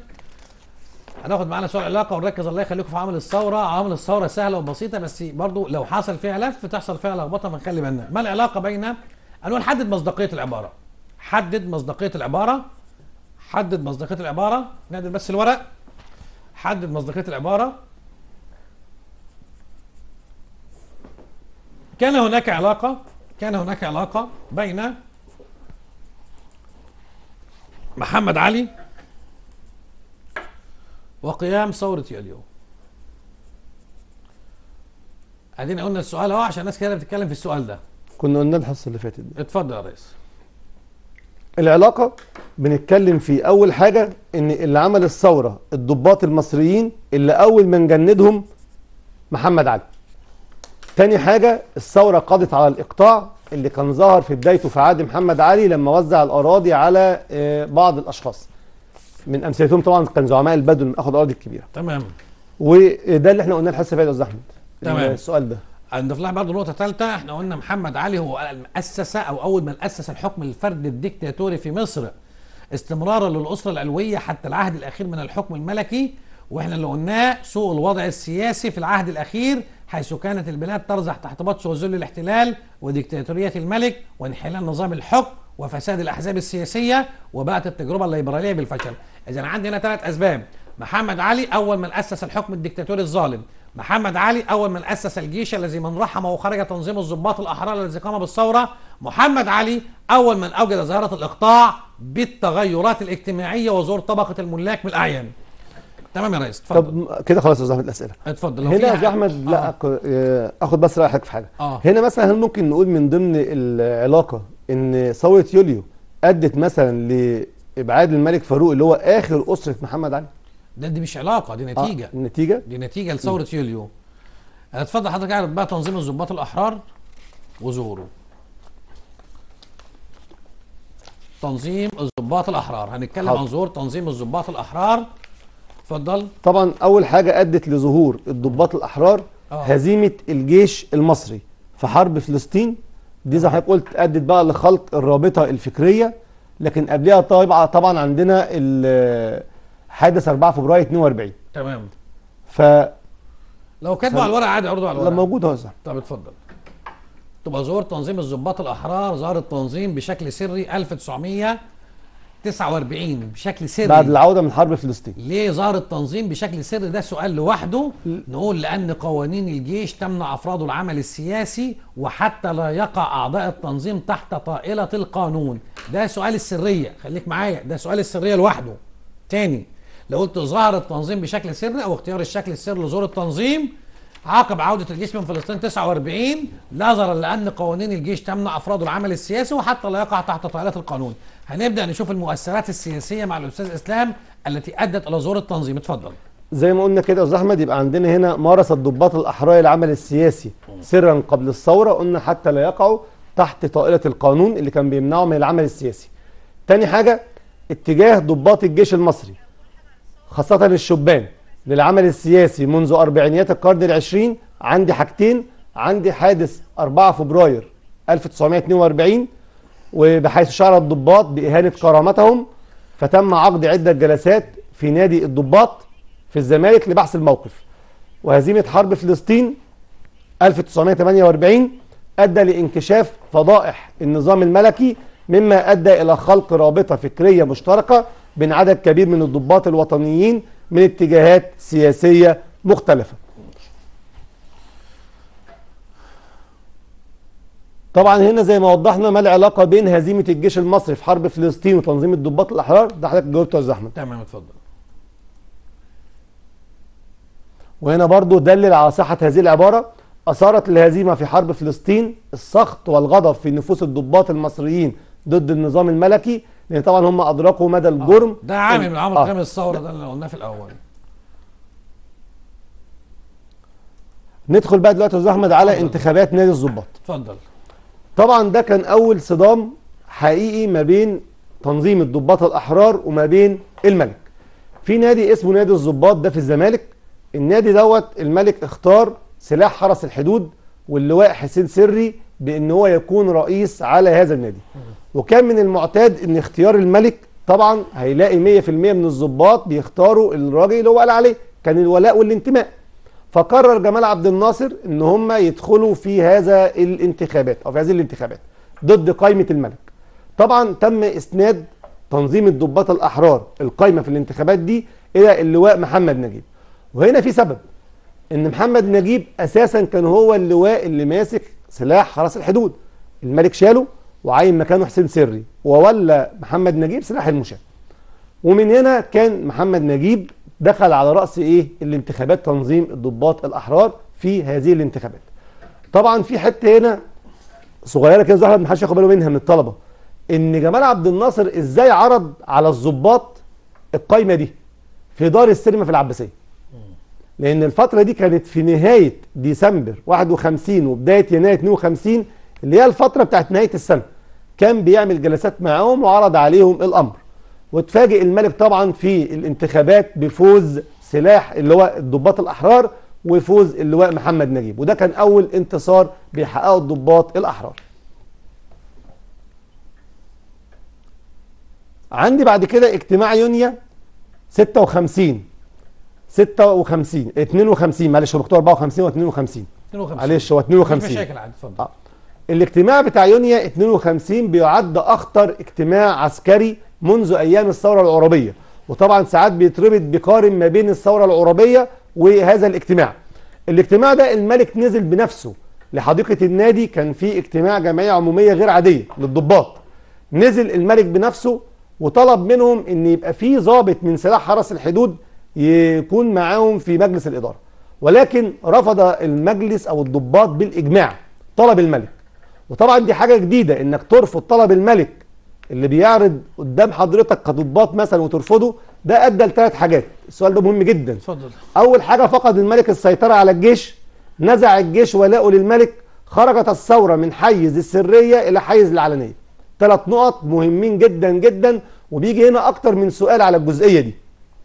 هناخد معانا سؤال علاقه ونركز الله يخليكم في عمل الثوره عمل الثوره سهله وبسيطه بس برضه لو حصل فيها لف تحصل فيها لخبطه فنخلي بالنا ما العلاقه بين انا نحدد مصداقيه العباره حدد مصداقيه العباره حدد مصداقيه العباره نعدل بس الورق حدد مصداقيه العباره كان هناك علاقه كان هناك علاقه بين محمد علي وقيام ثورة يوليو ادينا قلنا السؤال اهو عشان الناس كده بتتكلم في السؤال ده كنا قلنا الحصه اللي فاتت دي اتفضل يا ريس العلاقه بنتكلم في اول حاجه ان اللي عمل الثوره الضباط المصريين اللي اول من جندهم محمد علي تاني حاجه الثوره قضت على الاقطاع اللي كان ظهر في بدايته في عهد محمد علي لما وزع الاراضي على آه، بعض الاشخاص من امثلتهم طبعا كان زعماء البدو من اخذ الاراضي الكبيره تمام وده اللي احنا قلناه الحصه اللي فاتت يا استاذ احمد تمام. السؤال ده نضيف لها برضه نقطة ثالثة احنا قلنا محمد علي هو المؤسسة أو أول من أسس الحكم الفردي الديكتاتوري في مصر استمرارا للأسرة العلوية حتى العهد الأخير من الحكم الملكي واحنا اللي قلناه سوء الوضع السياسي في العهد الأخير حيث كانت البلاد ترزح تحت بطش وذل الاحتلال وديكتاتورية الملك وانحلال نظام الحكم وفساد الأحزاب السياسية وبقت التجربة الليبرالية بالفشل إذا عندي هنا ثلاث أسباب محمد علي أول من أسس الحكم الديكتاتوري الظالم محمد علي اول من اسس الجيش الذي من رحم وخرج تنظيم الضباط الاحرار الذي قام بالثوره محمد علي اول من اوجد ظاهره الاقطاع بالتغيرات الاجتماعيه وظهور طبقه الملاك من الاعيان تمام يا ريس اتفضل طب كده خلاص يا استاذ احمد الاسئله اتفضل لو هنا في يا استاذ حاجة- احمد لا آه. أك- آه، اخد بس راي حضرتك في حاجه آه. هنا مثلا هل ممكن نقول من ضمن العلاقه ان ثوره يوليو ادت مثلا لابعاد الملك فاروق اللي هو اخر اسره محمد علي ده دي مش علاقه دي آه، نتيجه النتيجه دي نتيجه لثوره يوليو اتفضل حضرتك اعرض بقى تنظيم الضباط الاحرار وظهوره تنظيم الضباط الاحرار هنتكلم حاضر. عن ظهور تنظيم الضباط الاحرار اتفضل طبعا اول حاجه ادت لظهور الضباط الاحرار آه. هزيمه الجيش المصري في حرب فلسطين دي زي ما حضرتك قلت ادت بقى لخلق الرابطه الفكريه لكن قبلها طبعا طبعا عندنا ال- حادث 4 فبراير 42 تمام فلما لو كاتبه على الورق عادي عرضه على الورق موجود اهو يا أستاذ. طب اتفضل تبقى ظهور تنظيم الضباط الاحرار ظهر التنظيم بشكل سري 1949 بشكل سري بعد العوده من حرب فلسطين ليه ظهر التنظيم بشكل سري ده سؤال لوحده نقول لان قوانين الجيش تمنع افراده العمل السياسي وحتى لا يقع اعضاء التنظيم تحت طائله القانون ده سؤال السريه خليك معايا ده سؤال السريه لوحده تاني لو قلت ظهر التنظيم بشكل سري او اختيار الشكل السري لظهور التنظيم عقب عودة الجيش من فلسطين 49 نظرا لأن قوانين الجيش تمنع أفراد العمل السياسي وحتى لا يقع تحت طائلة القانون. هنبدأ نشوف المؤثرات السياسية مع الأستاذ إسلام التي أدت إلى ظهور التنظيم، اتفضل. زي ما قلنا كده يا استاذ احمد يبقى عندنا هنا مارس الضباط الاحرار العمل السياسي سرا قبل الثوره قلنا حتى لا يقعوا تحت طائله القانون اللي كان بيمنعهم من العمل السياسي. تاني حاجه اتجاه ضباط الجيش المصري خاصه الشبان للعمل السياسي منذ اربعينيات القرن العشرين عندي حاجتين عندي حادث 4 فبراير 1942 وبحيث شعر الضباط بإهانة كرامتهم فتم عقد عدة جلسات في نادي الضباط في الزمالك لبحث الموقف وهزيمة حرب فلسطين 1948 أدى لانكشاف فضائح النظام الملكي مما أدى إلى خلق رابطة فكرية مشتركة بين عدد كبير من الضباط الوطنيين من اتجاهات سياسية مختلفة طبعا هنا زي ما وضحنا ما العلاقة بين هزيمة الجيش المصري في حرب فلسطين وتنظيم الضباط الأحرار ده حضرتك جاوبته يا أستاذ أحمد تمام اتفضل. وهنا برضو دلل على صحة هذه العبارة أثارت الهزيمة في حرب فلسطين السخط والغضب في نفوس الضباط المصريين ضد النظام الملكي لأن طبعا هم أدركوا مدى الجرم ده عامل من عوامل آه. قيام الثورة ده اللي قلناه في الأول. ندخل بقى دلوقتي يا أستاذ أحمد على اتفضل. انتخابات نادي الضباط اتفضل. طبعا ده كان أول صدام حقيقي ما بين تنظيم الضباط الأحرار وما بين الملك في نادي اسمه نادي الضباط ده في الزمالك النادي دوت الملك اختار سلاح حرس الحدود واللواء حسين سري بان هو يكون رئيس على هذا النادي وكان من المعتاد ان اختيار الملك طبعا هيلاقي 100% من الضباط بيختاروا الراجل اللي هو قال عليه كان الولاء والانتماء فقرر جمال عبد الناصر ان هم يدخلوا في هذا الانتخابات او في هذه الانتخابات ضد قائمه الملك طبعا تم اسناد تنظيم الضباط الاحرار القائمه في الانتخابات دي الى اللواء محمد نجيب وهنا في سبب ان محمد نجيب اساسا كان هو اللواء اللي ماسك سلاح حرس الحدود الملك شاله وعين مكانه حسين سري وولى محمد نجيب سلاح المشاة ومن هنا كان محمد نجيب دخل على راس ايه الانتخابات تنظيم الضباط الاحرار في هذه الانتخابات طبعا في حته هنا صغيره كده ظهرت محدش ياخد باله منها من الطلبه ان جمال عبد الناصر ازاي عرض على الضباط القايمه دي في دار السينما في العباسيه لان الفتره دي كانت في نهايه ديسمبر 51 وبدايه يناير 52 اللي هي الفتره بتاعت نهايه السنه كان بيعمل جلسات معاهم وعرض عليهم الامر واتفاجئ الملك طبعا في الانتخابات بفوز سلاح اللي هو الضباط الاحرار وفوز اللواء محمد نجيب وده كان اول انتصار بيحققه الضباط الاحرار عندي بعد كده اجتماع يونيو 56 56 52 معلش هو مكتوب 54 و 52 52 معلش هو مفيش 52 مشاكل عادي اتفضل آه. الاجتماع بتاع يونيو 52 بيعد اخطر اجتماع عسكري منذ ايام الثوره العربيه وطبعا ساعات بيتربط بقارن ما بين الثوره العربيه وهذا الاجتماع الاجتماع ده الملك نزل بنفسه لحديقه النادي كان في اجتماع جمعيه عموميه غير عاديه للضباط نزل الملك بنفسه وطلب منهم ان يبقى في ضابط من سلاح حرس الحدود يكون معاهم في مجلس الاداره ولكن رفض المجلس او الضباط بالاجماع طلب الملك وطبعا دي حاجه جديده انك ترفض طلب الملك اللي بيعرض قدام حضرتك كضباط مثلا وترفضه ده ادى لثلاث حاجات السؤال ده مهم جدا اتفضل اول حاجه فقد الملك السيطره على الجيش نزع الجيش ولاءه للملك خرجت الثوره من حيز السريه الى حيز العلنيه ثلاث نقط مهمين جدا جدا وبيجي هنا اكتر من سؤال على الجزئيه دي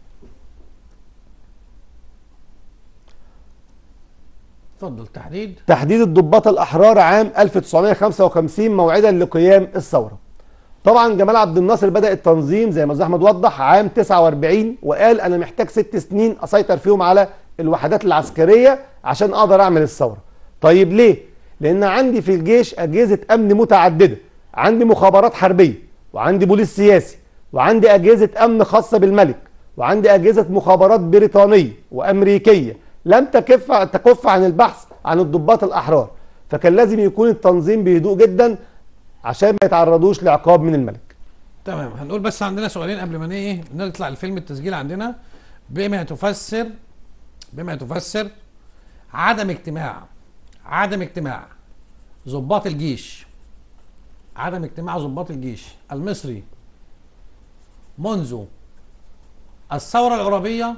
اتفضل تحديد تحديد الضباط الأحرار عام 1955 موعدا لقيام الثورة طبعا جمال عبد الناصر بدأ التنظيم زي ما أستاذ أحمد وضح عام 49 وقال أنا محتاج ست سنين أسيطر فيهم على الوحدات العسكرية عشان أقدر أعمل الثورة طيب ليه؟ لأن عندي في الجيش أجهزة أمن متعددة عندي مخابرات حربية وعندي بوليس سياسي وعندي أجهزة أمن خاصة بالملك وعندي أجهزة مخابرات بريطانية وأمريكية لم تكف تكف عن البحث عن الضباط الأحرار فكان لازم يكون التنظيم بهدوء جدا عشان ما يتعرضوش لعقاب من الملك تمام هنقول بس عندنا سؤالين قبل ما ايه نطلع الفيلم التسجيل عندنا بما تفسر بما تفسر عدم اجتماع عدم اجتماع ضباط الجيش عدم اجتماع ضباط الجيش المصري منذ الثورة العربية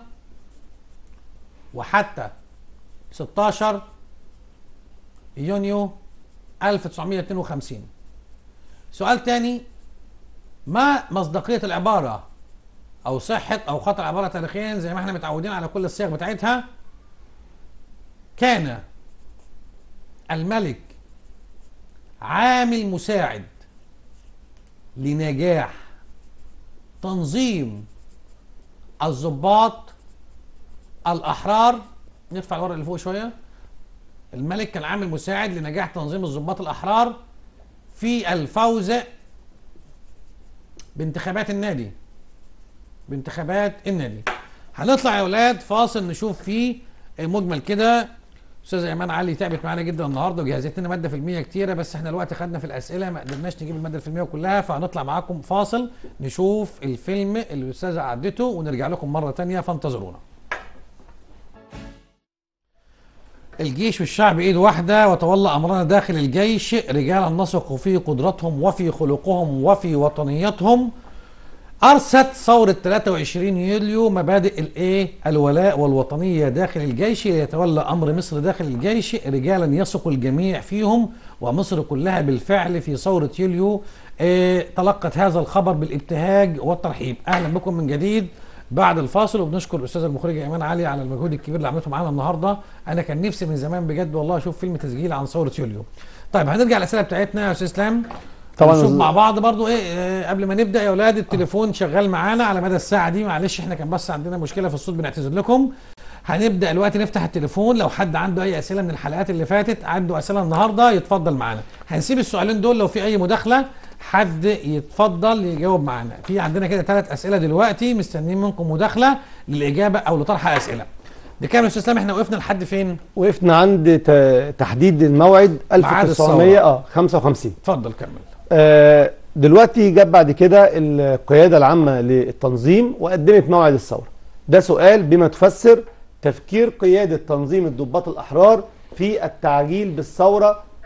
وحتى 16 يونيو 1952 سؤال تاني ما مصداقية العبارة أو صحة أو خطأ العبارة تاريخيا زي ما احنا متعودين على كل الصيغ بتاعتها كان الملك عامل مساعد لنجاح تنظيم الضباط الأحرار نرفع الورق اللي فوق شوية الملك كان عامل مساعد لنجاح تنظيم الضباط الأحرار في الفوز بانتخابات النادي بانتخابات النادي هنطلع يا اولاد فاصل نشوف فيه مجمل كده استاذ ايمان علي تعبت معانا جدا النهارده وجهزت لنا ماده فيلميه كتيره بس احنا الوقت خدنا في الاسئله ما قدرناش نجيب الماده الفيلميه كلها فهنطلع معاكم فاصل نشوف الفيلم اللي الاستاذه عدته ونرجع لكم مره تانية فانتظرونا الجيش والشعب ايد واحده وتولى امرنا داخل الجيش رجالا نثق في قدرتهم وفي خلقهم وفي وطنيتهم ارست ثوره 23 يوليو مبادئ الايه الولاء والوطنيه داخل الجيش ليتولى امر مصر داخل الجيش رجالا يثق الجميع فيهم ومصر كلها بالفعل في ثوره يوليو آه تلقت هذا الخبر بالابتهاج والترحيب اهلا بكم من جديد بعد الفاصل وبنشكر الاستاذ المخرج ايمان علي على المجهود الكبير اللي عملته معانا النهارده انا كان نفسي من زمان بجد والله اشوف فيلم تسجيل عن ثوره يوليو طيب هنرجع الاسئله بتاعتنا يا استاذ اسلام طبعاً نشوف أز- مع بعض برضو ايه آه، قبل ما نبدا يا اولاد التليفون شغال معانا على مدى الساعه دي معلش احنا كان بس عندنا مشكله في الصوت بنعتذر لكم هنبدا دلوقتي نفتح التليفون لو حد عنده اي اسئله من الحلقات اللي فاتت عنده اسئله النهارده يتفضل معانا هنسيب السؤالين دول لو في اي مداخله حد يتفضل يجاوب معانا في عندنا كده ثلاث اسئله دلوقتي مستنيين منكم مداخله للاجابه او لطرح اسئله بكام يا استاذ اسلام احنا وقفنا لحد فين وقفنا عند ت- تحديد الموعد ميعاد 1900 اه 55 اتفضل كمل آه، دلوقتي جت بعد كده القيادة العامة للتنظيم وقدمت موعد الثورة ده سؤال بما تفسر تفكير قيادة تنظيم الضباط الأحرار في التعجيل بالثورة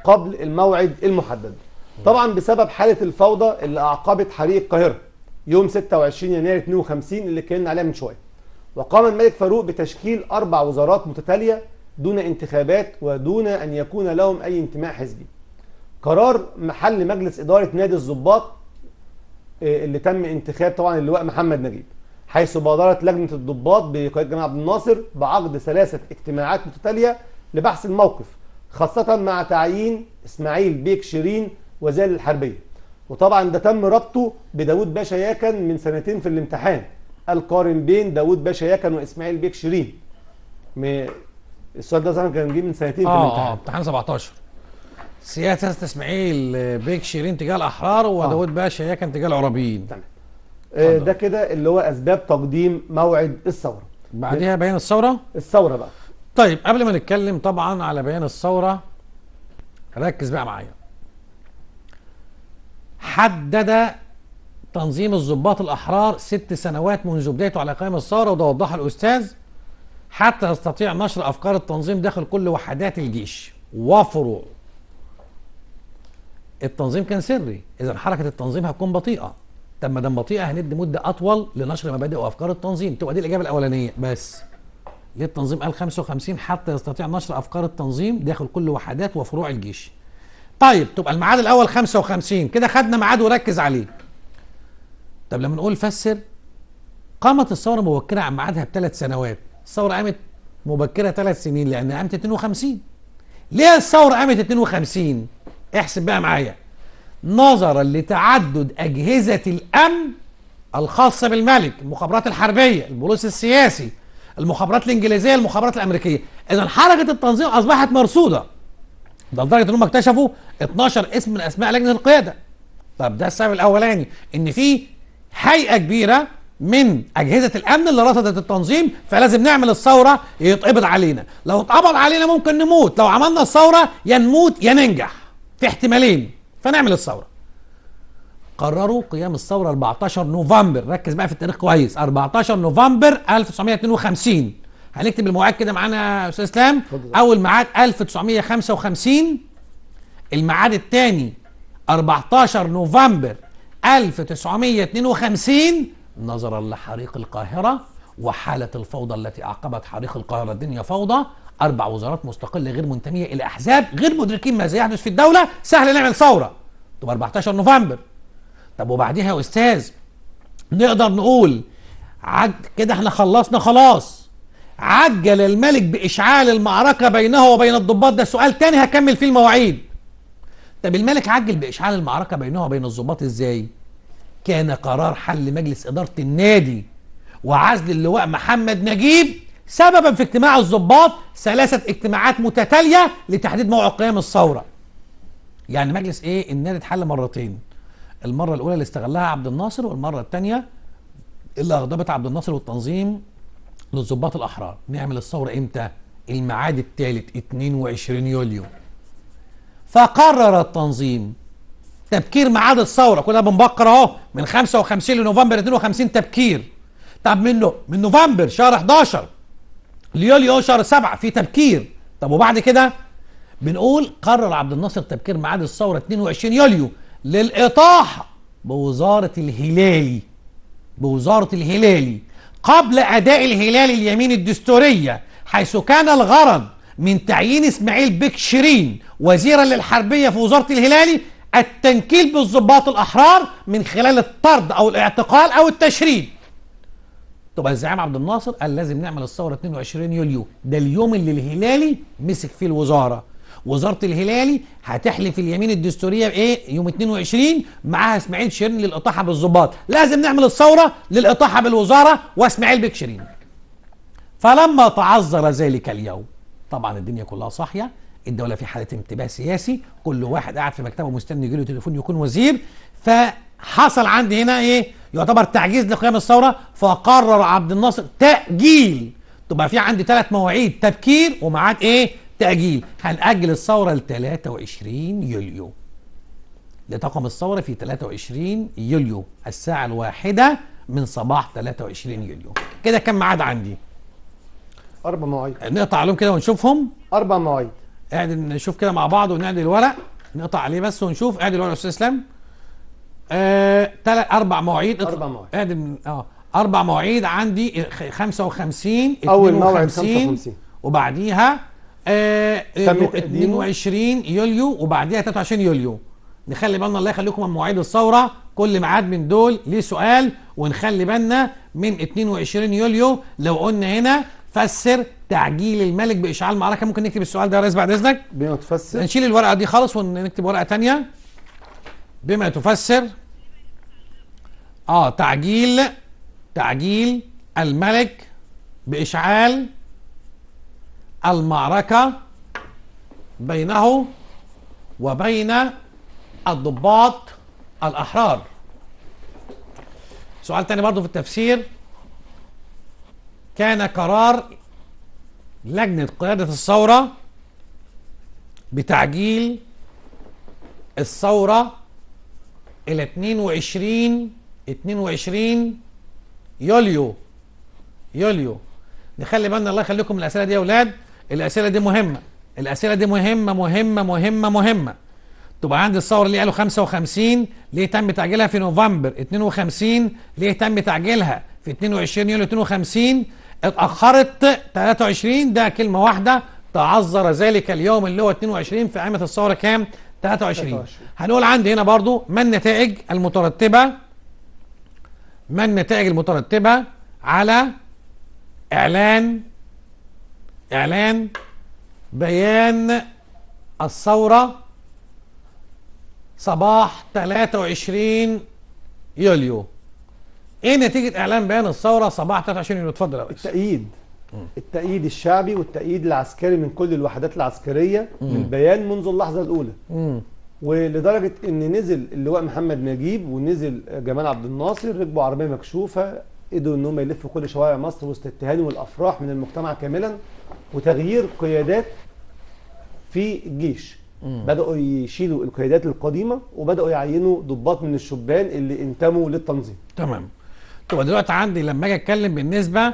قبل الموعد المحدد طبعا بسبب حاله الفوضى اللي اعقبت حريق القاهره يوم 26 يناير 52 اللي اتكلمنا عليها من شويه وقام الملك فاروق بتشكيل اربع وزارات متتاليه دون انتخابات ودون ان يكون لهم اي انتماء حزبي قرار محل مجلس اداره نادي الضباط آه، اللي تم انتخاب طبعا اللواء محمد نجيب حيث بادرت لجنه الضباط بقياده جمال عبد الناصر بعقد ثلاثه اجتماعات متتاليه لبحث الموقف خاصه مع تعيين اسماعيل بيك شيرين وزير الحربيه وطبعا ده تم ربطه بداود باشا ياكن من سنتين في الامتحان القارن بين داود باشا ياكن واسماعيل بيك شيرين م- السؤال ده زمان كان جه من سنتين في اه اه الامتحان امتحان 17 سياسه اسماعيل بيك شيرين تجاه الاحرار وداود باشا ياكن تجاه العربيين تمام آه، ده كده اللي هو اسباب تقديم موعد الثوره بعدها بيان الثوره الثوره بقى طيب قبل ما نتكلم طبعا على بيان الثوره ركز بقى معايا حدد تنظيم الضباط الاحرار ست سنوات منذ بدايته على قيام الثوره وده وضحها الاستاذ حتى يستطيع نشر افكار التنظيم داخل كل وحدات الجيش وفروعه التنظيم كان سري اذا حركه التنظيم هتكون بطيئه طب ما دام بطيئه هندي مده اطول لنشر مبادئ وافكار التنظيم تبقى دي الاجابه الاولانيه بس ليه التنظيم قال 55 حتى يستطيع نشر افكار التنظيم داخل كل وحدات وفروع الجيش طيب تبقى الميعاد الاول 55 كده خدنا ميعاد وركز عليه طب لما نقول فسر قامت الثوره مبكره عن ميعادها بثلاث سنوات الثوره قامت مبكره ثلاث سنين لانها قامت 52 ليه الثوره قامت 52 احسب بقى معايا نظرا لتعدد اجهزه الامن الخاصه بالملك المخابرات الحربيه البوليس السياسي المخابرات الانجليزيه المخابرات الامريكيه اذا حركه التنظيم اصبحت مرصوده ده لدرجه ان هم اكتشفوا 12 اسم من اسماء لجنه القياده طب ده السبب الاولاني ان في هيئه كبيره من اجهزه الامن اللي رصدت التنظيم فلازم نعمل الثوره يتقبض علينا لو اتقبض علينا ممكن نموت لو عملنا الثوره يا نموت يا ننجح في احتمالين فنعمل الثوره قرروا قيام الثوره 14 نوفمبر ركز بقى في التاريخ كويس 14 نوفمبر 1952 هنكتب المواعيد كده معانا يا استاذ اسلام اتفضل. اول ميعاد 1955 الميعاد الثاني 14 نوفمبر 1952 نظرا لحريق القاهرة وحالة الفوضى التي أعقبت حريق القاهرة الدنيا فوضى أربع وزارات مستقلة غير منتمية إلى أحزاب غير مدركين ماذا يحدث في الدولة سهل نعمل ثورة تبقى 14 نوفمبر طب وبعديها يا أستاذ نقدر نقول عج... كده احنا خلصنا خلاص عجل الملك بإشعال المعركة بينه وبين الضباط ده سؤال تاني هكمل فيه المواعيد طب الملك عجل بإشعال المعركة بينه وبين الضباط ازاي كان قرار حل مجلس إدارة النادي وعزل اللواء محمد نجيب سببا في اجتماع الضباط ثلاثة اجتماعات متتالية لتحديد موعد قيام الثورة يعني مجلس ايه النادي اتحل مرتين المرة الأولى اللي استغلها عبد الناصر والمرة الثانية اللي أغضبت عبد الناصر والتنظيم للضباط الأحرار نعمل الثورة إمتى؟ الميعاد الثالث 22 يوليو فقرر التنظيم تبكير ميعاد الثوره كنا بنبكر اهو من 55 لنوفمبر 52 تبكير طب منه من نوفمبر شهر 11 ليوليو شهر 7 في تبكير طب وبعد كده بنقول قرر عبد الناصر تبكير ميعاد الثوره 22 يوليو للاطاحه بوزاره الهلالي بوزاره الهلالي قبل اداء الهلال اليمين الدستوريه حيث كان الغرض من تعيين اسماعيل بك شيرين وزيرا للحربيه في وزاره الهلالي التنكيل بالضباط الاحرار من خلال الطرد او الاعتقال او التشريد طب الزعيم عبد الناصر قال لازم نعمل الثوره 22 يوليو ده اليوم اللي الهلالي مسك فيه الوزاره وزاره الهلالي هتحلف اليمين الدستوريه بايه يوم 22 معاها اسماعيل شيرين للاطاحه بالضباط لازم نعمل الثوره للاطاحه بالوزاره واسماعيل بك شيرين فلما تعذر ذلك اليوم طبعا الدنيا كلها صاحيه الدوله في حاله انتباه سياسي كل واحد قاعد في مكتبه مستني يجيله تليفون يكون وزير فحصل عندي هنا ايه يعتبر تعجيز لقيام الثوره فقرر عبد الناصر تاجيل تبقى في عندي ثلاث مواعيد تبكير وميعاد ايه تاجيل هنأجل الثوره ل 23 يوليو لتقم الثوره في 23 يوليو الساعه الواحده من صباح 23 يوليو كده كم ميعاد عندي اربع مواعيد نقطع عليهم كده ونشوفهم اربع مواعيد اعدل نشوف كده مع بعض ونعدل الورق نقطع عليه بس ونشوف اعدل الورق يا استاذ اسلام آه تلات اربع مواعيد اطلع. أربع مواعيد. اعدل من- اه اربع مواعيد عندي خ- 55 أول موعد 52 55. وبعديها آه تم تقديمه. 22 يوليو وبعديها 23 يوليو نخلي بالنا الله يخليكم من مواعيد الثوره كل ميعاد من دول ليه سؤال ونخلي بالنا من 22 يوليو لو قلنا هنا فسر تعجيل الملك باشعال معركه ممكن نكتب السؤال ده يا ريس بعد اذنك بما تفسر نشيل الورقه دي خالص ونكتب ورقه تانية بما تفسر اه تعجيل تعجيل الملك باشعال المعركه بينه وبين الضباط الاحرار سؤال تاني برضو في التفسير كان قرار لجنه قياده الثوره بتعجيل الثورة إلى 22 22 يوليو يوليو نخلي بالنا الله يخليكم من الأسئلة دي يا أولاد الأسئلة دي مهمة الأسئلة دي مهمة مهمة مهمة مهمة تبقى عندي الثورة اللي قالوا 55 ليه تم تعجيلها في نوفمبر 52 ليه تم تعجيلها في 22 يوليو 52 اتأخرت 23 ده كلمة واحدة تعذر ذلك اليوم اللي هو 22 في قائمة الثورة كام 23 23. هنقول عندي هنا برضو ما النتائج المترتبة ما النتائج المترتبة على إعلان إعلان بيان الثورة صباح 23 يوليو ايه نتيجة اعلان بيان الثورة صباح 23 يوليو اتفضل يا ريس التأييد التأييد الشعبي والتأييد العسكري من كل الوحدات العسكرية للبيان منذ اللحظة الأولى مم. ولدرجة إن نزل اللواء محمد نجيب ونزل جمال عبد الناصر ركبوا عربية مكشوفة قدروا إن هم يلفوا كل شوارع مصر وسط التهاني والأفراح من المجتمع كاملا وتغيير قيادات في الجيش بدأوا يشيلوا القيادات القديمة وبدأوا يعينوا ضباط من الشبان اللي انتموا للتنظيم تمام طب دلوقتي عندي لما اجي اتكلم بالنسبه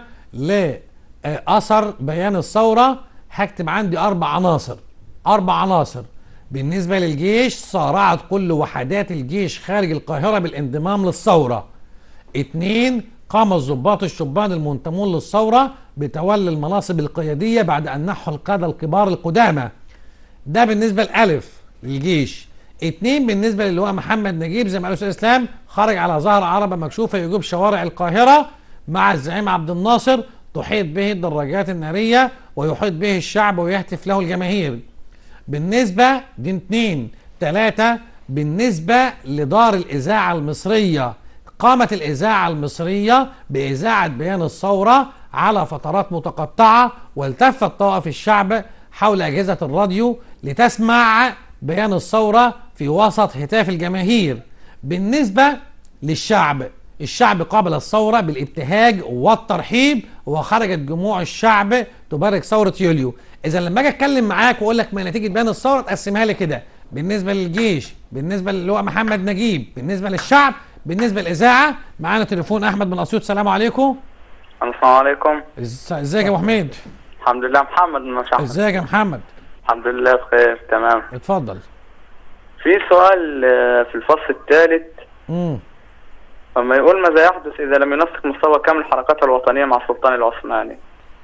لاثر بيان الثوره هكتب عندي اربع عناصر اربع عناصر بالنسبه للجيش صارعت كل وحدات الجيش خارج القاهره بالانضمام للثوره اتنين قام الضباط الشبان المنتمون للثوره بتولي المناصب القياديه بعد ان نحوا القاده الكبار القدامى ده بالنسبه لالف للجيش اتنين بالنسبه للواء محمد نجيب زي ما قال الاستاذ اسلام خرج على ظهر عربه مكشوفه يجوب شوارع القاهره مع الزعيم عبد الناصر تحيط به الدراجات الناريه ويحيط به الشعب ويهتف له الجماهير بالنسبه دي اتنين تلاته بالنسبه لدار الاذاعه المصريه قامت الإذاعة المصرية بإذاعة بيان الثورة على فترات متقطعة والتفت طوائف الشعب حول أجهزة الراديو لتسمع بيان الثورة في وسط هتاف الجماهير بالنسبة للشعب الشعب قابل الثورة بالابتهاج والترحيب وخرجت جموع الشعب تبارك ثورة يوليو إذا لما أجي أتكلم معاك وأقول لك ما نتيجة بيان الثورة تقسمها لي كده بالنسبة للجيش بالنسبة للواء محمد نجيب بالنسبة للشعب بالنسبة للإذاعة معانا تليفون أحمد من أسيوط السلام عليكم السلام عليكم إز- ازيك يا أبو حميد الحمد لله محمد من شحن ازيك يا محمد الحمد لله بخير تمام اتفضل في سؤال آه، في الفصل الثالث امم لما يقول ماذا يحدث إذا لم ينسق مستوى كامل حركاتها الوطنية مع السلطان العثماني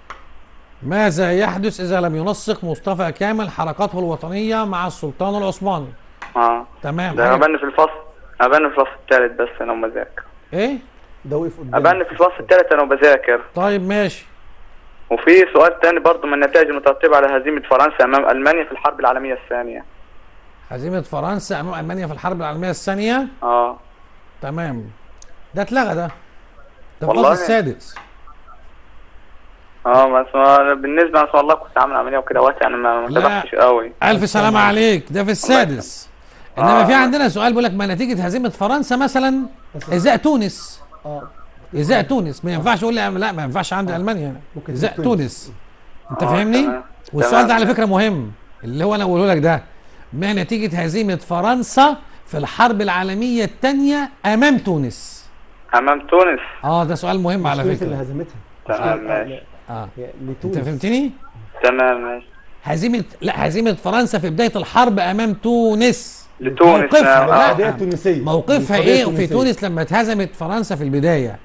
ماذا يحدث إذا لم ينسق مصطفى كامل حركاته الوطنية مع السلطان العثماني اه تمام ده حاجة- أبان في الفصل أبان في الفصل الثالث بس أنا بذاكر إيه ده وقف قدام أبان في الفصل الثالث أنا بذاكر طيب ماشي وفي سؤال تاني برضه من النتائج المترتبة على هزيمة فرنسا أمام ألمانيا في الحرب العالمية الثانية هزيمة فرنسا أمام ألمانيا في الحرب العالمية الثانية اه تمام ده اتلغى ده ده والله؟ الفصل السادس اه بس ما- بالنسبة أنا والله كنت عامل عملية وكده وقت يعني ما ما لا. تابعتش قوي ألف سلامة عليك ده في السادس إنما آه. في عندنا سؤال بيقول لك ما نتيجة هزيمة فرنسا مثلا إزاء تونس اه إزاء تونس ما ينفعش أقول لي لا ما ينفعش عندي ألمانيا ممكن إزاء تونس. تونس أنت آه، فاهمني؟ تمام. والسؤال ده تمام. على فكرة مهم اللي هو أنا أقوله لك ده ما نتيجة هزيمة فرنسا في الحرب العالمية الثانية أمام تونس أمام تونس اه ده سؤال مهم على تونس اللي فكرة هزمتها تمام، مش- ماشي. اه يعني انت لتونس فهمتني؟ تمام ماشي هزيمه لا هزيمه فرنسا في بدايه الحرب امام تونس لتونس موقفها آه. لا القضية التونسية موقفها القضية ايه في التونسية. تونس لما اتهزمت فرنسا في البدايه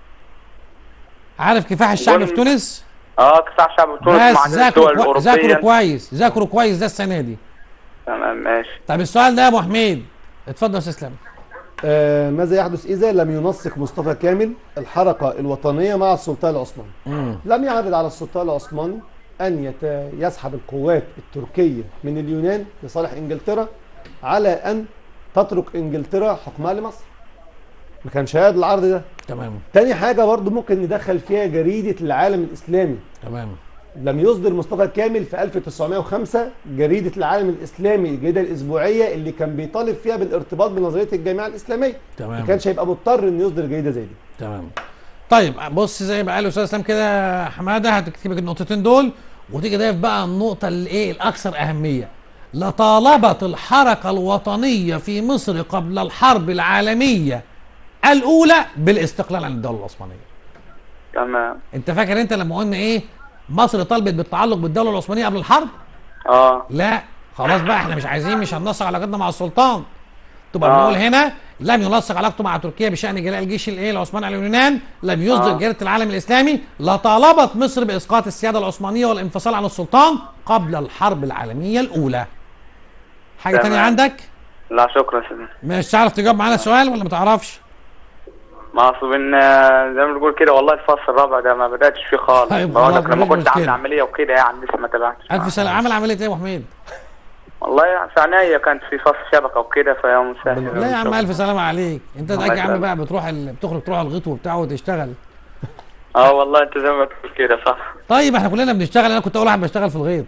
عارف كفاح الشعب جول- في تونس اه كفاح شعب تونس بس مع ذاكروا الدول كوي- ذاكروا الاوروبيه كويس ذاكروا كويس ده السنه دي تمام ماشي طب السؤال ده يا ابو حميد اتفضل يا استاذ اسلام آه ماذا يحدث إذا لم ينسق مصطفى كامل الحركة الوطنية مع السلطان العثماني مم. لم يعرض على السلطان العثماني أن يت... يسحب القوات التركية من اليونان لصالح إنجلترا على أن تترك إنجلترا حكمها لمصر ما كانش هيرضى العرض ده تمام تاني حاجة برضو ممكن ندخل فيها جريدة العالم الإسلامي تمام لم يصدر مصطفى كامل في 1905 جريدة العالم الإسلامي الجريدة الأسبوعية اللي كان بيطالب فيها بالارتباط بنظرية الجامعة الإسلامية ما تمام كانش هيبقى مضطر إنه يصدر جريدة زي دي تمام طيب بص زي ما قال الاستاذ اسلام كده يا حماده هتكتب لك النقطتين دول وتيجي ضايف بقى النقطه الايه الاكثر اهميه لطالبت الحركه الوطنيه في مصر قبل الحرب العالميه الاولى بالاستقلال عن الدوله العثمانيه تمام انت فاكر انت لما قلنا ايه مصر طلبت بالتعلق بالدوله العثمانيه قبل الحرب اه لا خلاص بقى احنا مش عايزين مش هننسق علاقتنا مع السلطان تبقى آه. بنقول هنا لم ينسق علاقته مع تركيا بشان جلاء الجيش الايه العثماني على اليونان لم يصدر آه. جريده العالم الاسلامي لطالبت مصر باسقاط السياده العثمانيه والانفصال عن السلطان قبل الحرب العالميه الاولى حاجه تمام. تانية عندك لا شكرا سيدي مش تعرف تجاوب معانا سؤال ولا ما تعرفش ما اصل ان آه، زي ما بنقول كده والله الفصل الرابع ده ما بداتش فيه خالص طيب بقول خلاص، لك لما مفيش كنت عامل مشكلة. عمليه وكده يعني لسه ما تابعتش الف سلام عمل عمليه ايه يا ابو حميد والله يعني في عينيا كانت في فصل شبكه وكده فيا مسهل لا يا عم الف سلامه عليك انت الله دلوقتي يا عم يسلمك. بقى بتروح ال... بتخرج تروح الغيط وبتاع وتشتغل اه والله انت زي ما تقول كده صح طيب احنا كلنا بنشتغل انا كنت اول واحد بشتغل في الغيط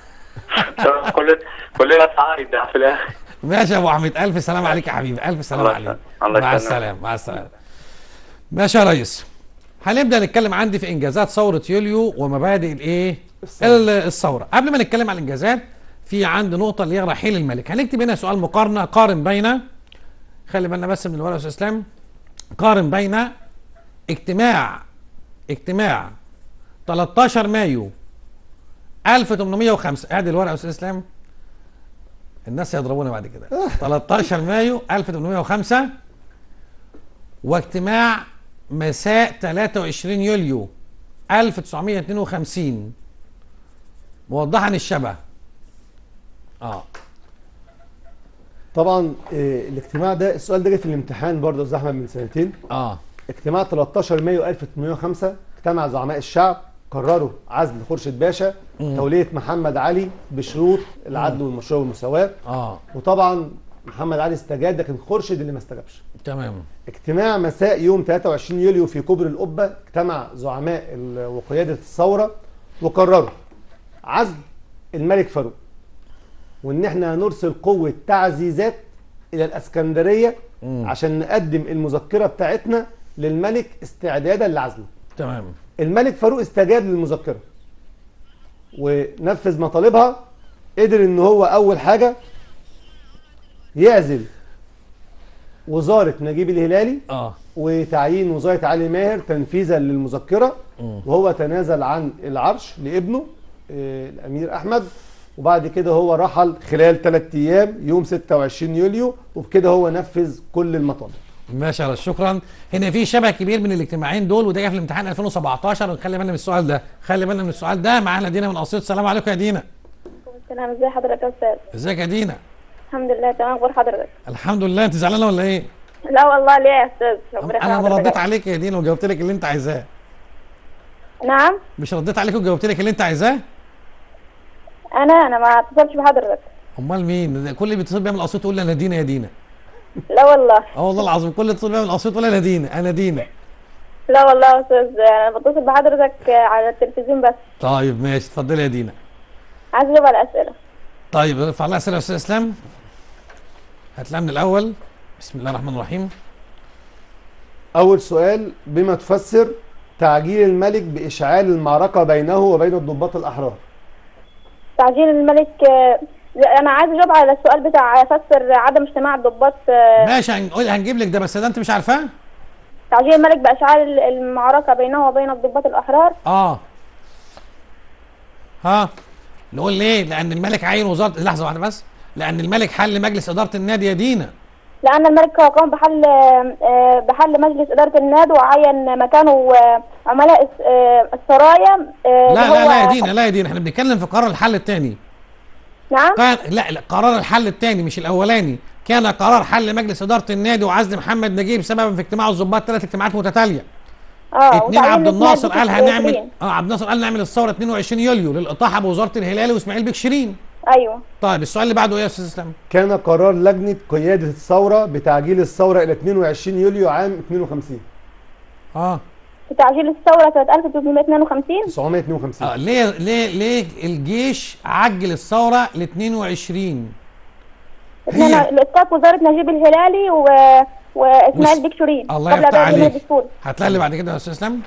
كلنا كلنا سعايد في الاخر ماشي يا ابو حميد الف سلام عليك يا حبيبي الف سلام الله عليك يسلمك. الله مع يسلمك. السلامه مع السلامه ماشي يا ريس هنبدا نتكلم عندي في انجازات ثوره يوليو ومبادئ الايه ال- الثوره قبل ما نتكلم عن الانجازات في عندي نقطه اللي هي رحيل الملك هنكتب هنا سؤال مقارنه قارن بين خلي بالنا بس من الورقه يا استاذ اسلام قارن بين اجتماع اجتماع 13 مايو 1805 ادي الورقه يا استاذ اسلام الناس هيضربونا بعد كده 13 مايو 1805 واجتماع مساء 23 يوليو 1952 موضحا الشبه اه طبعا آه الاجتماع ده السؤال ده جه في الامتحان برضه يا استاذ احمد من سنتين اه اجتماع 13 مايو 1805 اجتمع زعماء الشعب قرروا عزل خورشيد باشا تولية محمد علي بشروط العدل والمشروع والمساواة اه وطبعا محمد علي استجاب لكن خورشيد اللي ما استجابش تمام اجتماع مساء يوم 23 يوليو في كوبري القبة اجتمع زعماء ال- وقيادة الثورة وقرروا عزل الملك فاروق وان احنا هنرسل قوة تعزيزات الى الاسكندرية مم. عشان نقدم المذكرة بتاعتنا للملك استعدادا لعزله تمام الملك فاروق استجاب للمذكرة ونفذ مطالبها قدر ان هو اول حاجة يعزل وزارة نجيب الهلالي اه وتعيين وزارة علي ماهر تنفيذا للمذكرة مم. وهو تنازل عن العرش لابنه آه، الأمير أحمد وبعد كده هو رحل خلال ثلاث أيام يوم 26 يوليو وبكده هو نفذ كل المطالب ماشي يا ريس شكرا هنا في شبه كبير من الاجتماعين دول وده جه في الامتحان 2017 ونخلي بالنا من السؤال ده خلي بالنا من السؤال ده معانا دينا من اسيوط السلام عليكم يا دينا السلام ازي حضرتك يا استاذ ازيك يا دينا الحمد لله تمام اخبار حضرتك الحمد لله انت زعلانه ولا ايه لا والله ليه يا استاذ ربنا يخلي انا ما حضرتك. رديت عليك يا دينا وجاوبت لك اللي انت عايزاه نعم مش رديت عليك وجاوبت لك اللي انت عايزاه انا انا ما اتصلتش بحضرتك امال مين ده كل اللي بيتصل بيها من الاسيوط يقول لي انا دينا يا دينا لا والله اه والله العظيم كل اللي بيتصل بيها من الاسيوط يقول لي انا دينا انا دينا لا والله يا استاذ انا بتصل بحضرتك على التلفزيون بس طيب ماشي اتفضلي يا دينا عايز اجاوب على الاسئله طيب ارفع لها اسئله يا استاذ اسلام هات لها من الاول بسم الله الرحمن الرحيم أول سؤال بما تفسر تعجيل الملك بإشعال المعركة بينه وبين الضباط الأحرار تعجيل الملك آه، انا عايز اجاوب على السؤال بتاع فسر عدم اجتماع الضباط آه، ماشي هنقول هنجيب لك ده بس ده انت مش عارفاه تعجيل الملك باشعال المعركه بينه وبين الضباط الاحرار اه ها نقول ليه لان الملك عين وزاره لحظه واحده بس لان الملك حل مجلس اداره النادي يا دينا لأن الملك قام بحل آه، بحل مجلس إدارة النادي وعين مكانه آه، عملاء الس- آه، السرايا آه، لا اللي لا هو- لا يا دينا لا يا دينا احنا بنتكلم في قرار الحل الثاني نعم كان لا, لا قرار الحل الثاني مش الاولاني كان قرار حل مجلس اداره النادي وعزل محمد نجيب سببا في اجتماع الضباط ثلاث اجتماعات متتاليه اه اتنين وتعيين عبد الناصر الاثنين قال هنعمل بتشرين. اه عبد الناصر قال نعمل الثوره 22 يوليو للاطاحه بوزاره الهلال واسماعيل بكشرين أيوه طيب السؤال اللي بعده ايه يا استاذ اسلام كان قرار لجنه قياده الثوره بتعجيل الثوره الى 22 يوليو عام 52 اه في تعجيل الثورة سنة 1852 952 اه ليه ليه ليه الجيش عجل الثوره ل 22 اثنين هي- الإسقاط وزارة نجيب الهلالي و... وإسماعيل وس- بكشرين الله قبل يفتح إعداد عليك الدستور هتلاقي اللي بعد كده يا استاذ اسلام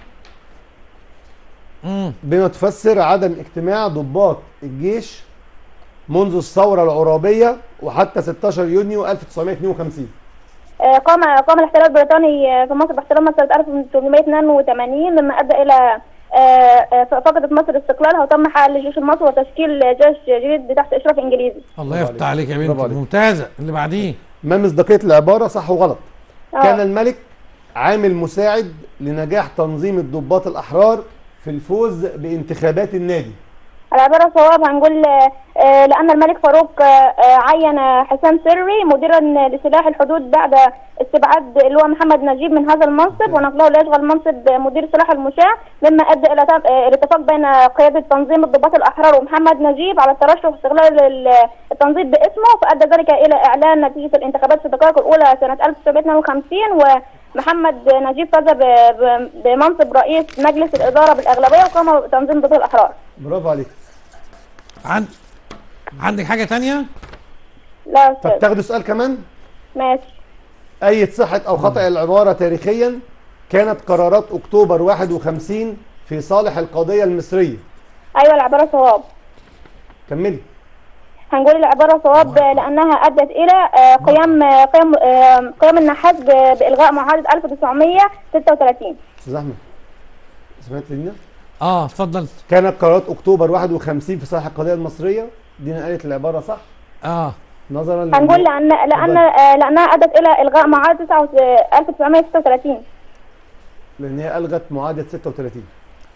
امم بما تفسر عدم اجتماع ضباط الجيش منذ الثورة العرابية وحتى 16 يونيو 1952 آه، قام قام الاحتلال البريطاني آه، في مصر باحتلال مصر سنة 1882 مما أدى إلى آه، آه، فقدت مصر استقلالها وتم حل الجيش المصري وتشكيل جيش جديد تحت إشراف إنجليزي الله برافو يفتح عليك يا برافو بنتي عليك. ممتازه اللي بعديه ما مصداقية العبارة صح وغلط آه. كان الملك عامل مساعد لنجاح تنظيم الضباط الأحرار في الفوز بانتخابات النادي العبارة صواب هنقول آه، آه، لأن الملك فاروق آه، آه، عين حسام سري مديرا لسلاح الحدود بعد استبعاد اللي هو محمد نجيب من هذا المنصب ونقله ليشغل منصب مدير سلاح المشاة مما أدى إلى تم- آه، الاتفاق بين قيادة تنظيم الضباط الأحرار ومحمد نجيب على الترشح واستغلال ال- التنظيم باسمه فأدى ذلك إلى إعلان نتيجة الانتخابات في الدقائق الأولى سنة 1952 ومحمد نجيب فاز ب- ب- بمنصب رئيس مجلس الإدارة بالأغلبية وقام بتنظيم ضباط الأحرار برافو عليك عند عندك حاجه تانية لا طب أستاذ تاخدوا سؤال كمان ماشي أي صحة أو خطأ العبارة تاريخيا كانت قرارات أكتوبر 51 في صالح القضية المصرية ايوه العباره صواب كملي هنقول العباره صواب لانها ادت الى آه، قيام آه، قيام آه، قيام النحاس ب- بالغاء معاهده 1936 أستاذ أحمد سمعت لينا؟ اه اتفضل كانت قرارات أكتوبر 51 في صالح القضية المصرية دينا قالت العبارة صح اه نظرا هنقول لان لان آه، لانها ادت الى الغاء معاهده 1936 لأن هي ألغت معاهدة 36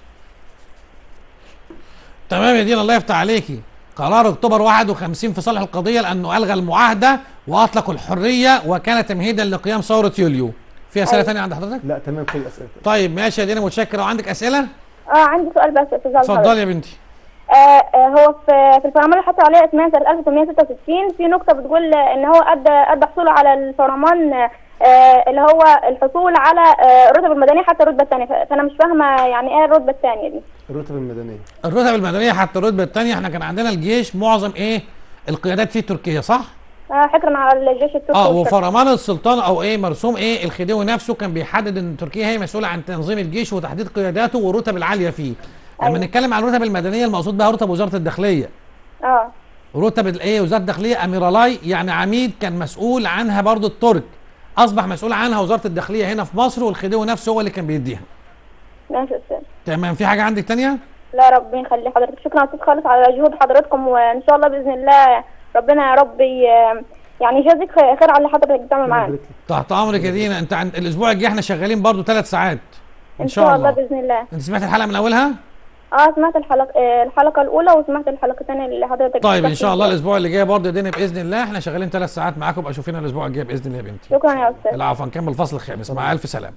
تمام يا دينا الله يفتح عليكي قرار اكتوبر 51 في صالح القضيه لانه الغى المعاهده واطلق الحريه وكان تمهيدا لقيام ثوره يوليو في اسئله أيوة. ثانيه عند حضرتك لا تمام كل الأسئلة طيب ماشي يا دينا متشكر وعندك اسئله اه عندي سؤال بس يا استاذ عبد الحليم. اتفضلي يا بنتي آه آه، هو في في الفرمان اللي حصل عليه اسمها سنه 1866 في نقطه بتقول آه، ان هو ادى ادى حصوله على الفرمان آه اللي هو الحصول على آه الرتب المدنيه حتى الرتبه الثانيه فانا مش فاهمه يعني ايه الرتبه الثانيه دي الرتب المدنية الرتب المدنيه حتى الرتبه الثانيه احنا كان عندنا الجيش معظم ايه القيادات فيه تركيا صح آه حكرا على الجيش التركي اه والشرق. وفرمان السلطان او ايه مرسوم ايه الخديوي نفسه كان بيحدد ان تركيا هي مسؤوله عن تنظيم الجيش وتحديد قياداته والرتب العاليه فيه لما أيوة. نتكلم عن الرتب المدنيه المقصود بها رتب وزاره الداخليه اه رتب الايه وزاره الداخليه اميرالاي يعني عميد كان مسؤول عنها برضو الترك اصبح مسؤول عنها وزاره الداخليه هنا في مصر والخديوي نفسه هو اللي كان بيديها ماشي يا استاذ تمام في حاجه عندك تانية لا ربنا يخلي حضرتك شكرا يا استاذ خالص على جهود حضراتكم وان شاء الله باذن الله ربنا يا رب ي- يعني يجازيك خير خير على اللي حضرتك بتعمل معانا يبارك لك. تحت امرك يا دينا انت عند الاسبوع الجاي احنا شغالين برضو ثلاث ساعات ان شاء الله باذن الله انت سمعت الحلقه من اولها اه سمعت الحلقه آه، الحلقه الاولى وسمعت الحلقتين اللي حضرتك طيب ان بتحكي شاء الله فيها. الاسبوع اللي جاي برضه يا دينا باذن الله احنا شغالين ثلاث ساعات معاكم ابقى شوفينا الاسبوع الجاي باذن الله يا بنتي شكرا يا استاذ العفو نكمل الفصل الخامس مع الف سلامه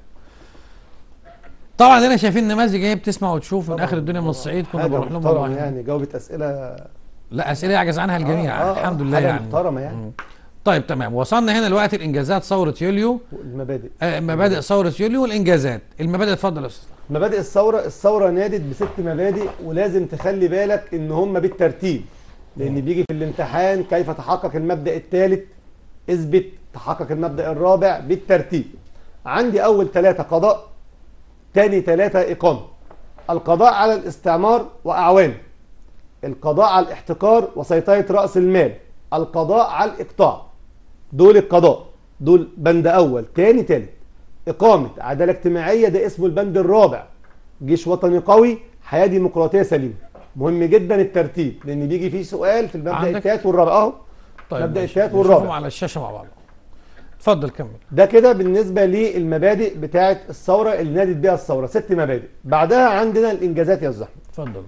طبعا هنا شايفين نماذج ايه بتسمع وتشوف من اخر الدنيا من الصعيد كنا حاجة بنروح لهم محترمة والله يعني جاوبت أسئلة لا اسئله يعجز عنها الجميع آه، آه، الحمد آه، لله حاجة يعني محترمة يعني طيب تمام وصلنا هنا دلوقتي الانجازات ثوره يوليو والمبادئ آه مبادئ ثوره يوليو والانجازات المبادئ اتفضل يا استاذ مبادئ الثورة الثورة نادت بست مبادئ ولازم تخلي بالك ان هم بالترتيب لان بيجي في الامتحان كيف تحقق المبدأ الثالث اثبت تحقق المبدأ الرابع بالترتيب عندي اول ثلاثة قضاء تاني ثلاثة اقامة القضاء على الاستعمار واعوانه القضاء على الاحتكار وسيطرة رأس المال القضاء على الاقطاع دول القضاء دول بند اول تاني تالت إقامة عدالة اجتماعية ده اسمه البند الرابع جيش وطني قوي حياة ديمقراطية سليمة مهم جدا الترتيب لان بيجي فيه سؤال في المبدا عندك؟ الثالث والرابع اهو طيب مبدأ ماشي. الثالث نشوفهم والرابع على الشاشه مع بعض اتفضل كمل ده كده بالنسبه للمبادئ بتاعه الثوره اللي نادت بيها الثوره ست مبادئ بعدها عندنا الانجازات يا استاذ احمد اتفضل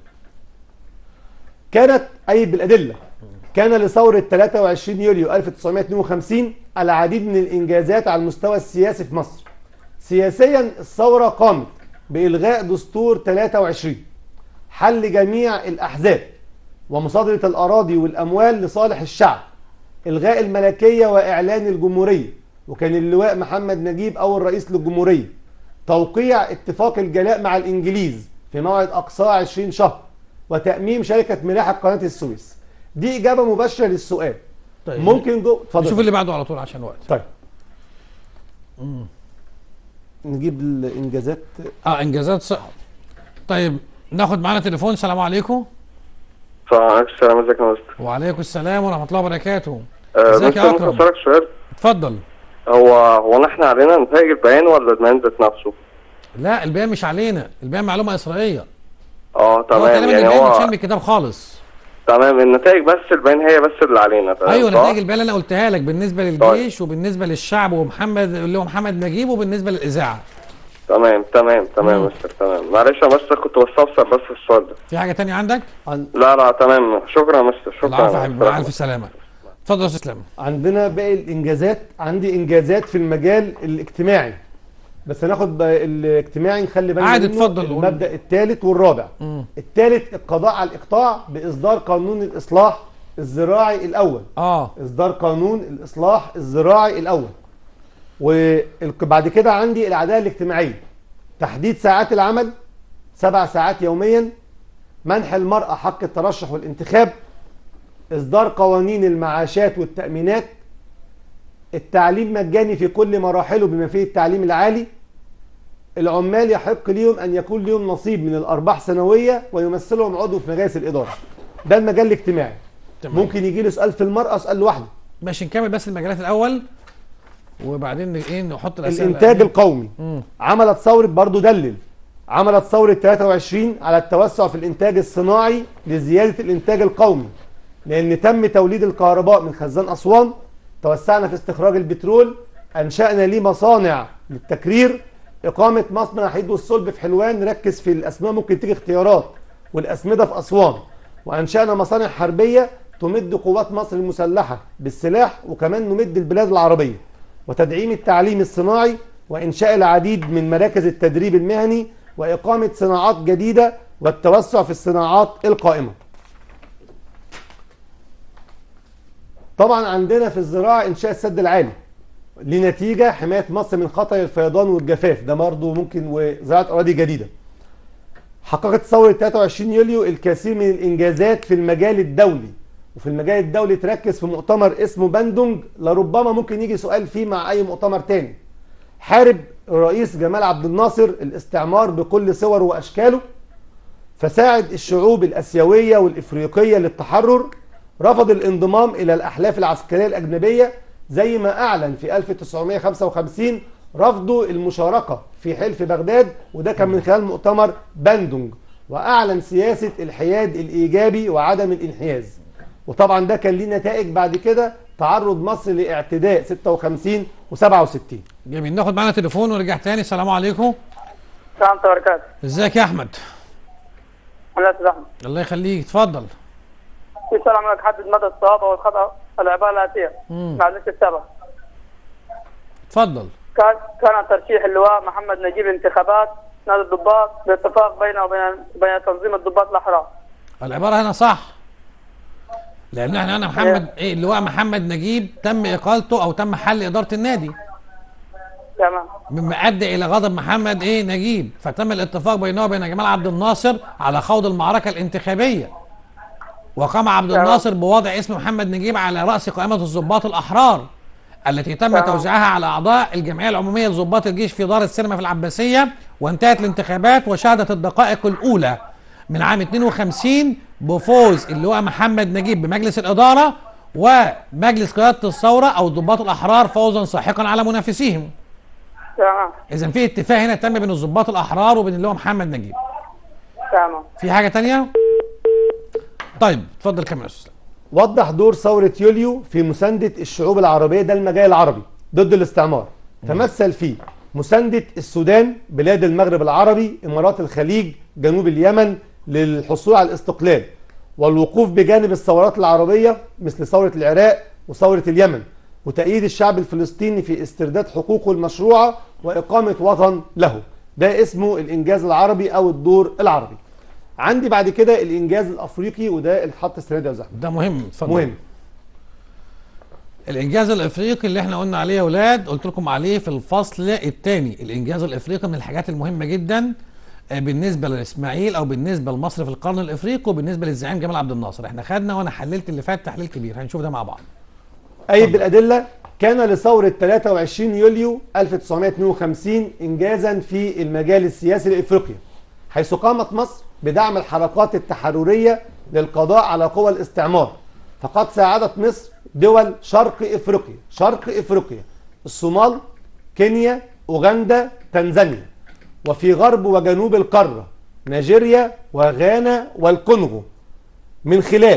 كانت أي بالأدلة كان لثورة 23 يوليو 1952 العديد من الإنجازات على المستوى السياسي في مصر سياسيا الثورة قامت بإلغاء دستور 23 حل جميع الأحزاب ومصادرة الأراضي والأموال لصالح الشعب إلغاء الملكية وإعلان الجمهورية وكان اللواء محمد نجيب أول رئيس للجمهورية توقيع اتفاق الجلاء مع الإنجليز في موعد أقصاه 20 شهر وتأميم شركة ملاحة قناة السويس دي إجابة مباشرة للسؤال طيب ممكن جو اتفضل نشوف اللي بعده على طول عشان وقت طيب نجيب الإنجازات اه انجازات صح طيب ناخد معانا تليفون السلام عليكم فعليكم السلام ازيك يا مستر وعليكم السلام ورحمه الله وبركاته آه، ازيك يا مستر ممكن اكرم اسالك سؤال اتفضل هو هو احنا علينا نتائج البيان ولا البيان ذات نفسه؟ لا البيان مش علينا البيان معلومه اسرائيليه اه هو تمام تقريبا يعني البيان مش هو علم الكتاب خالص تمام النتائج بس البيان هي بس اللي علينا تمام ايوه صح؟ نتائج البيان اللي انا قلتها لك بالنسبه للجيش وبالنسبه للشعب ومحمد اللي هو محمد نجيب وبالنسبه للاذاعه تمام تمام تمام مم. يا مستر تمام معلش يا مستر كنت بستفسر بس في السؤال ده في حاجه تانية عندك عن لا لا تمام شكرا يا مستر شكرا العفو يا يا حبيبي مستر مع الف سلامه اتفضل يا استاذ اسلام عندنا باقي الإنجازات عندي إنجازات في المجال الاجتماعي بس هناخد بقى الاجتماعي نخلي بالنا عادي، منه اتفضل. المبدأ الثالث والرابع مم. الثالث القضاء على الإقطاع بإصدار قانون الإصلاح الزراعي الأول اه إصدار قانون الإصلاح الزراعي الأول وبعد كده عندي العدالة الاجتماعية تحديد ساعات العمل سبع ساعات يوميا منح المرأة حق الترشح والانتخاب إصدار قوانين المعاشات والتأمينات التعليم مجاني في كل مراحله بما فيه التعليم العالي العمال يحق ليهم أن يكون لهم نصيب من الأرباح سنوية ويمثلهم عضو في مجالس الإدارة ده المجال الاجتماعي تمام. ممكن يجي له سؤال في المرأة سؤال لوحده ماشي نكمل بس المجالات الاول وبعدين ايه نحط الاسئله الانتاج القومي مم. عملت ثوره برضو دلل عملت ثوره 23 على التوسع في الانتاج الصناعي لزياده الانتاج القومي لان تم توليد الكهرباء من خزان اسوان توسعنا في استخراج البترول انشانا ليه مصانع للتكرير اقامه مصنع حديد والصلب في حلوان نركز في الاسماء ممكن تيجي اختيارات والاسمده في اسوان وانشانا مصانع حربيه تمد قوات مصر المسلحه بالسلاح وكمان نمد البلاد العربيه وتدعيم التعليم الصناعي وإنشاء العديد من مراكز التدريب المهني وإقامة صناعات جديدة والتوسع في الصناعات القائمة طبعا عندنا في الزراعة إنشاء السد العالي لنتيجة حماية مصر من خطر الفيضان والجفاف ده برضه ممكن وزراعة أراضي جديدة حققت ثورة 23 يوليو الكثير من الإنجازات في المجال الدولي وفي المجال الدولي تركز في مؤتمر اسمه بندونج لربما ممكن يجي سؤال فيه مع أي مؤتمر تاني حارب الرئيس جمال عبد الناصر الاستعمار بكل صوره وأشكاله فساعد الشعوب الأسيوية والإفريقية للتحرر رفض الانضمام إلى الأحلاف العسكرية الأجنبية زي ما أعلن في 1955 رفضه المشاركة في حلف بغداد وده كان من خلال مؤتمر بندونج وأعلن سياسة الحياد الإيجابي وعدم الانحياز وطبعا ده كان ليه نتائج بعد كده تعرض مصر لاعتداء 56 و67 جميل ناخد معانا تليفون ونرجع تاني السلام عليكم السلام عليكم وبركاته ازيك يا احمد الله يا استاذ احمد الله يخليك اتفضل في سؤال عملك حدد مدى الصواب او الخطا العباره الاتيه مم. مع الناس السبع اتفضل كان كان ترشيح اللواء محمد نجيب انتخابات نادي الضباط باتفاق بينه وبين بين تنظيم الضباط الاحرار العباره هنا صح لان احنا انا محمد ايه اللواء محمد نجيب تم اقالته او تم حل اداره النادي تمام مما ادى الى غضب محمد ايه نجيب فتم الاتفاق بينه وبين جمال عبد الناصر على خوض المعركه الانتخابيه وقام عبد تمام. الناصر بوضع اسم محمد نجيب على راس قائمه الضباط الاحرار التي تم تمام. توزيعها على اعضاء الجمعيه العموميه لضباط الجيش في دار السينما في العباسيه وانتهت الانتخابات وشهدت الدقائق الاولى من عام 52 بفوز اللواء محمد نجيب بمجلس الاداره ومجلس قياده الثوره او الضباط الاحرار فوزا ساحقا على منافسيهم تمام اذا في اتفاق هنا تم بين الضباط الاحرار وبين اللي هو محمد نجيب تمام في حاجه تانية طيب اتفضل كمل يا استاذ اسلام. وضح دور ثورة يوليو في مساندة الشعوب العربية ده المجال العربي ضد الاستعمار تمثل فيه مساندة السودان بلاد المغرب العربي إمارات الخليج جنوب اليمن للحصول على الاستقلال والوقوف بجانب الثورات العربية مثل ثورة العراق وثورة اليمن وتأييد الشعب الفلسطيني في استرداد حقوقه المشروعة وإقامة وطن له ده اسمه الإنجاز العربي أو الدور العربي عندي بعد كده الإنجاز الأفريقي وده اللي اتحط السنة دي يا زحمة ده مهم اتفضل مهم الانجاز الافريقي اللي احنا قلنا عليه يا اولاد قلت لكم عليه في الفصل الثاني الانجاز الافريقي من الحاجات المهمه جدا آه، بالنسبه لاسماعيل او بالنسبه لمصر في القرن الافريقي وبالنسبه للزعيم جمال عبد الناصر احنا خدنا وانا حللت اللي فات تحليل كبير هنشوف ده مع بعض أي بالأدلة كان لثورة 23 يوليو 1952 إنجازا في المجال السياسي لإفريقيا حيث قامت مصر بدعم الحركات التحررية للقضاء على قوى الاستعمار فقد ساعدت مصر دول شرق إفريقيا شرق إفريقيا الصومال كينيا أوغندا تنزانيا وفي غرب وجنوب القارة نيجيريا وغانا والكونغو من خلال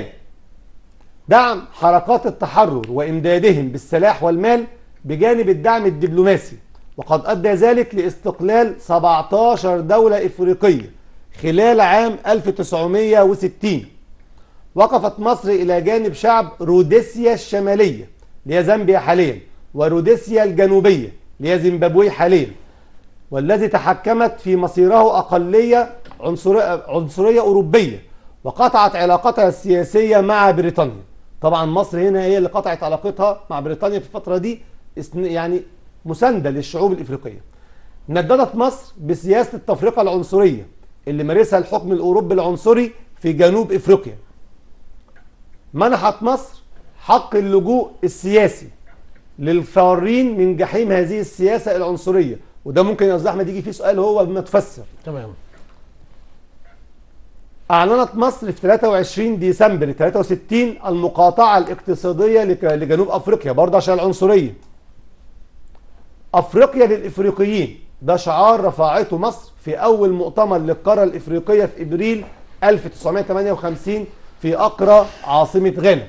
دعم حركات التحرر وامدادهم بالسلاح والمال بجانب الدعم الدبلوماسي وقد ادى ذلك لاستقلال 17 دوله افريقيه خلال عام 1960 وقفت مصر الى جانب شعب روديسيا الشماليه اللي هي زامبيا حاليا وروديسيا الجنوبيه اللي هي زيمبابوي حاليا والذي تحكمت في مصيره أقلية عنصرية, عنصرية أوروبية وقطعت علاقتها السياسية مع بريطانيا طبعا مصر هنا هي اللي قطعت علاقتها مع بريطانيا في الفترة دي اسن- يعني مساندة للشعوب الإفريقية نددت مصر بسياسة التفرقة العنصرية اللي مارسها الحكم الأوروبي العنصري في جنوب إفريقيا منحت مصر حق اللجوء السياسي للفارين من جحيم هذه السياسة العنصرية وده ممكن يا أستاذ أحمد يجي فيه سؤال هو بما تفسر تمام أعلنت مصر في 23 ديسمبر 63 المقاطعة الاقتصادية لك- لجنوب أفريقيا برضه عشان العنصرية أفريقيا للإفريقيين ده شعار رفعته مصر في أول مؤتمر للقارة الإفريقية في إبريل 1958 في أقرى عاصمة غانا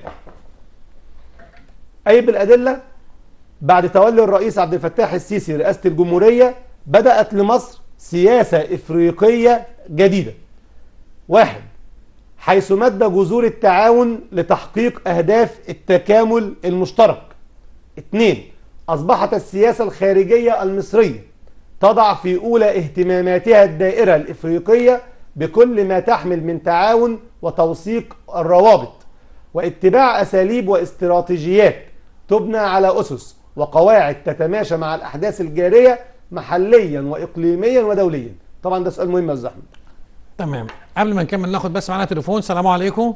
أي بالأدلة بعد تولي الرئيس عبد الفتاح السيسي رئاسة الجمهورية بدأت لمصر سياسة إفريقية جديدة واحد حيث مد جذور التعاون لتحقيق أهداف التكامل المشترك اثنين أصبحت السياسة الخارجية المصرية تضع في أولى اهتماماتها الدائرة الإفريقية بكل ما تحمل من تعاون وتوثيق الروابط واتباع أساليب واستراتيجيات تبنى على أسس وقواعد تتماشى مع الأحداث الجارية محليا وإقليميا ودوليا طبعا ده سؤال مهم يا أستاذ أحمد تمام قبل ما نكمل ناخد بس معانا تليفون السلام عليكم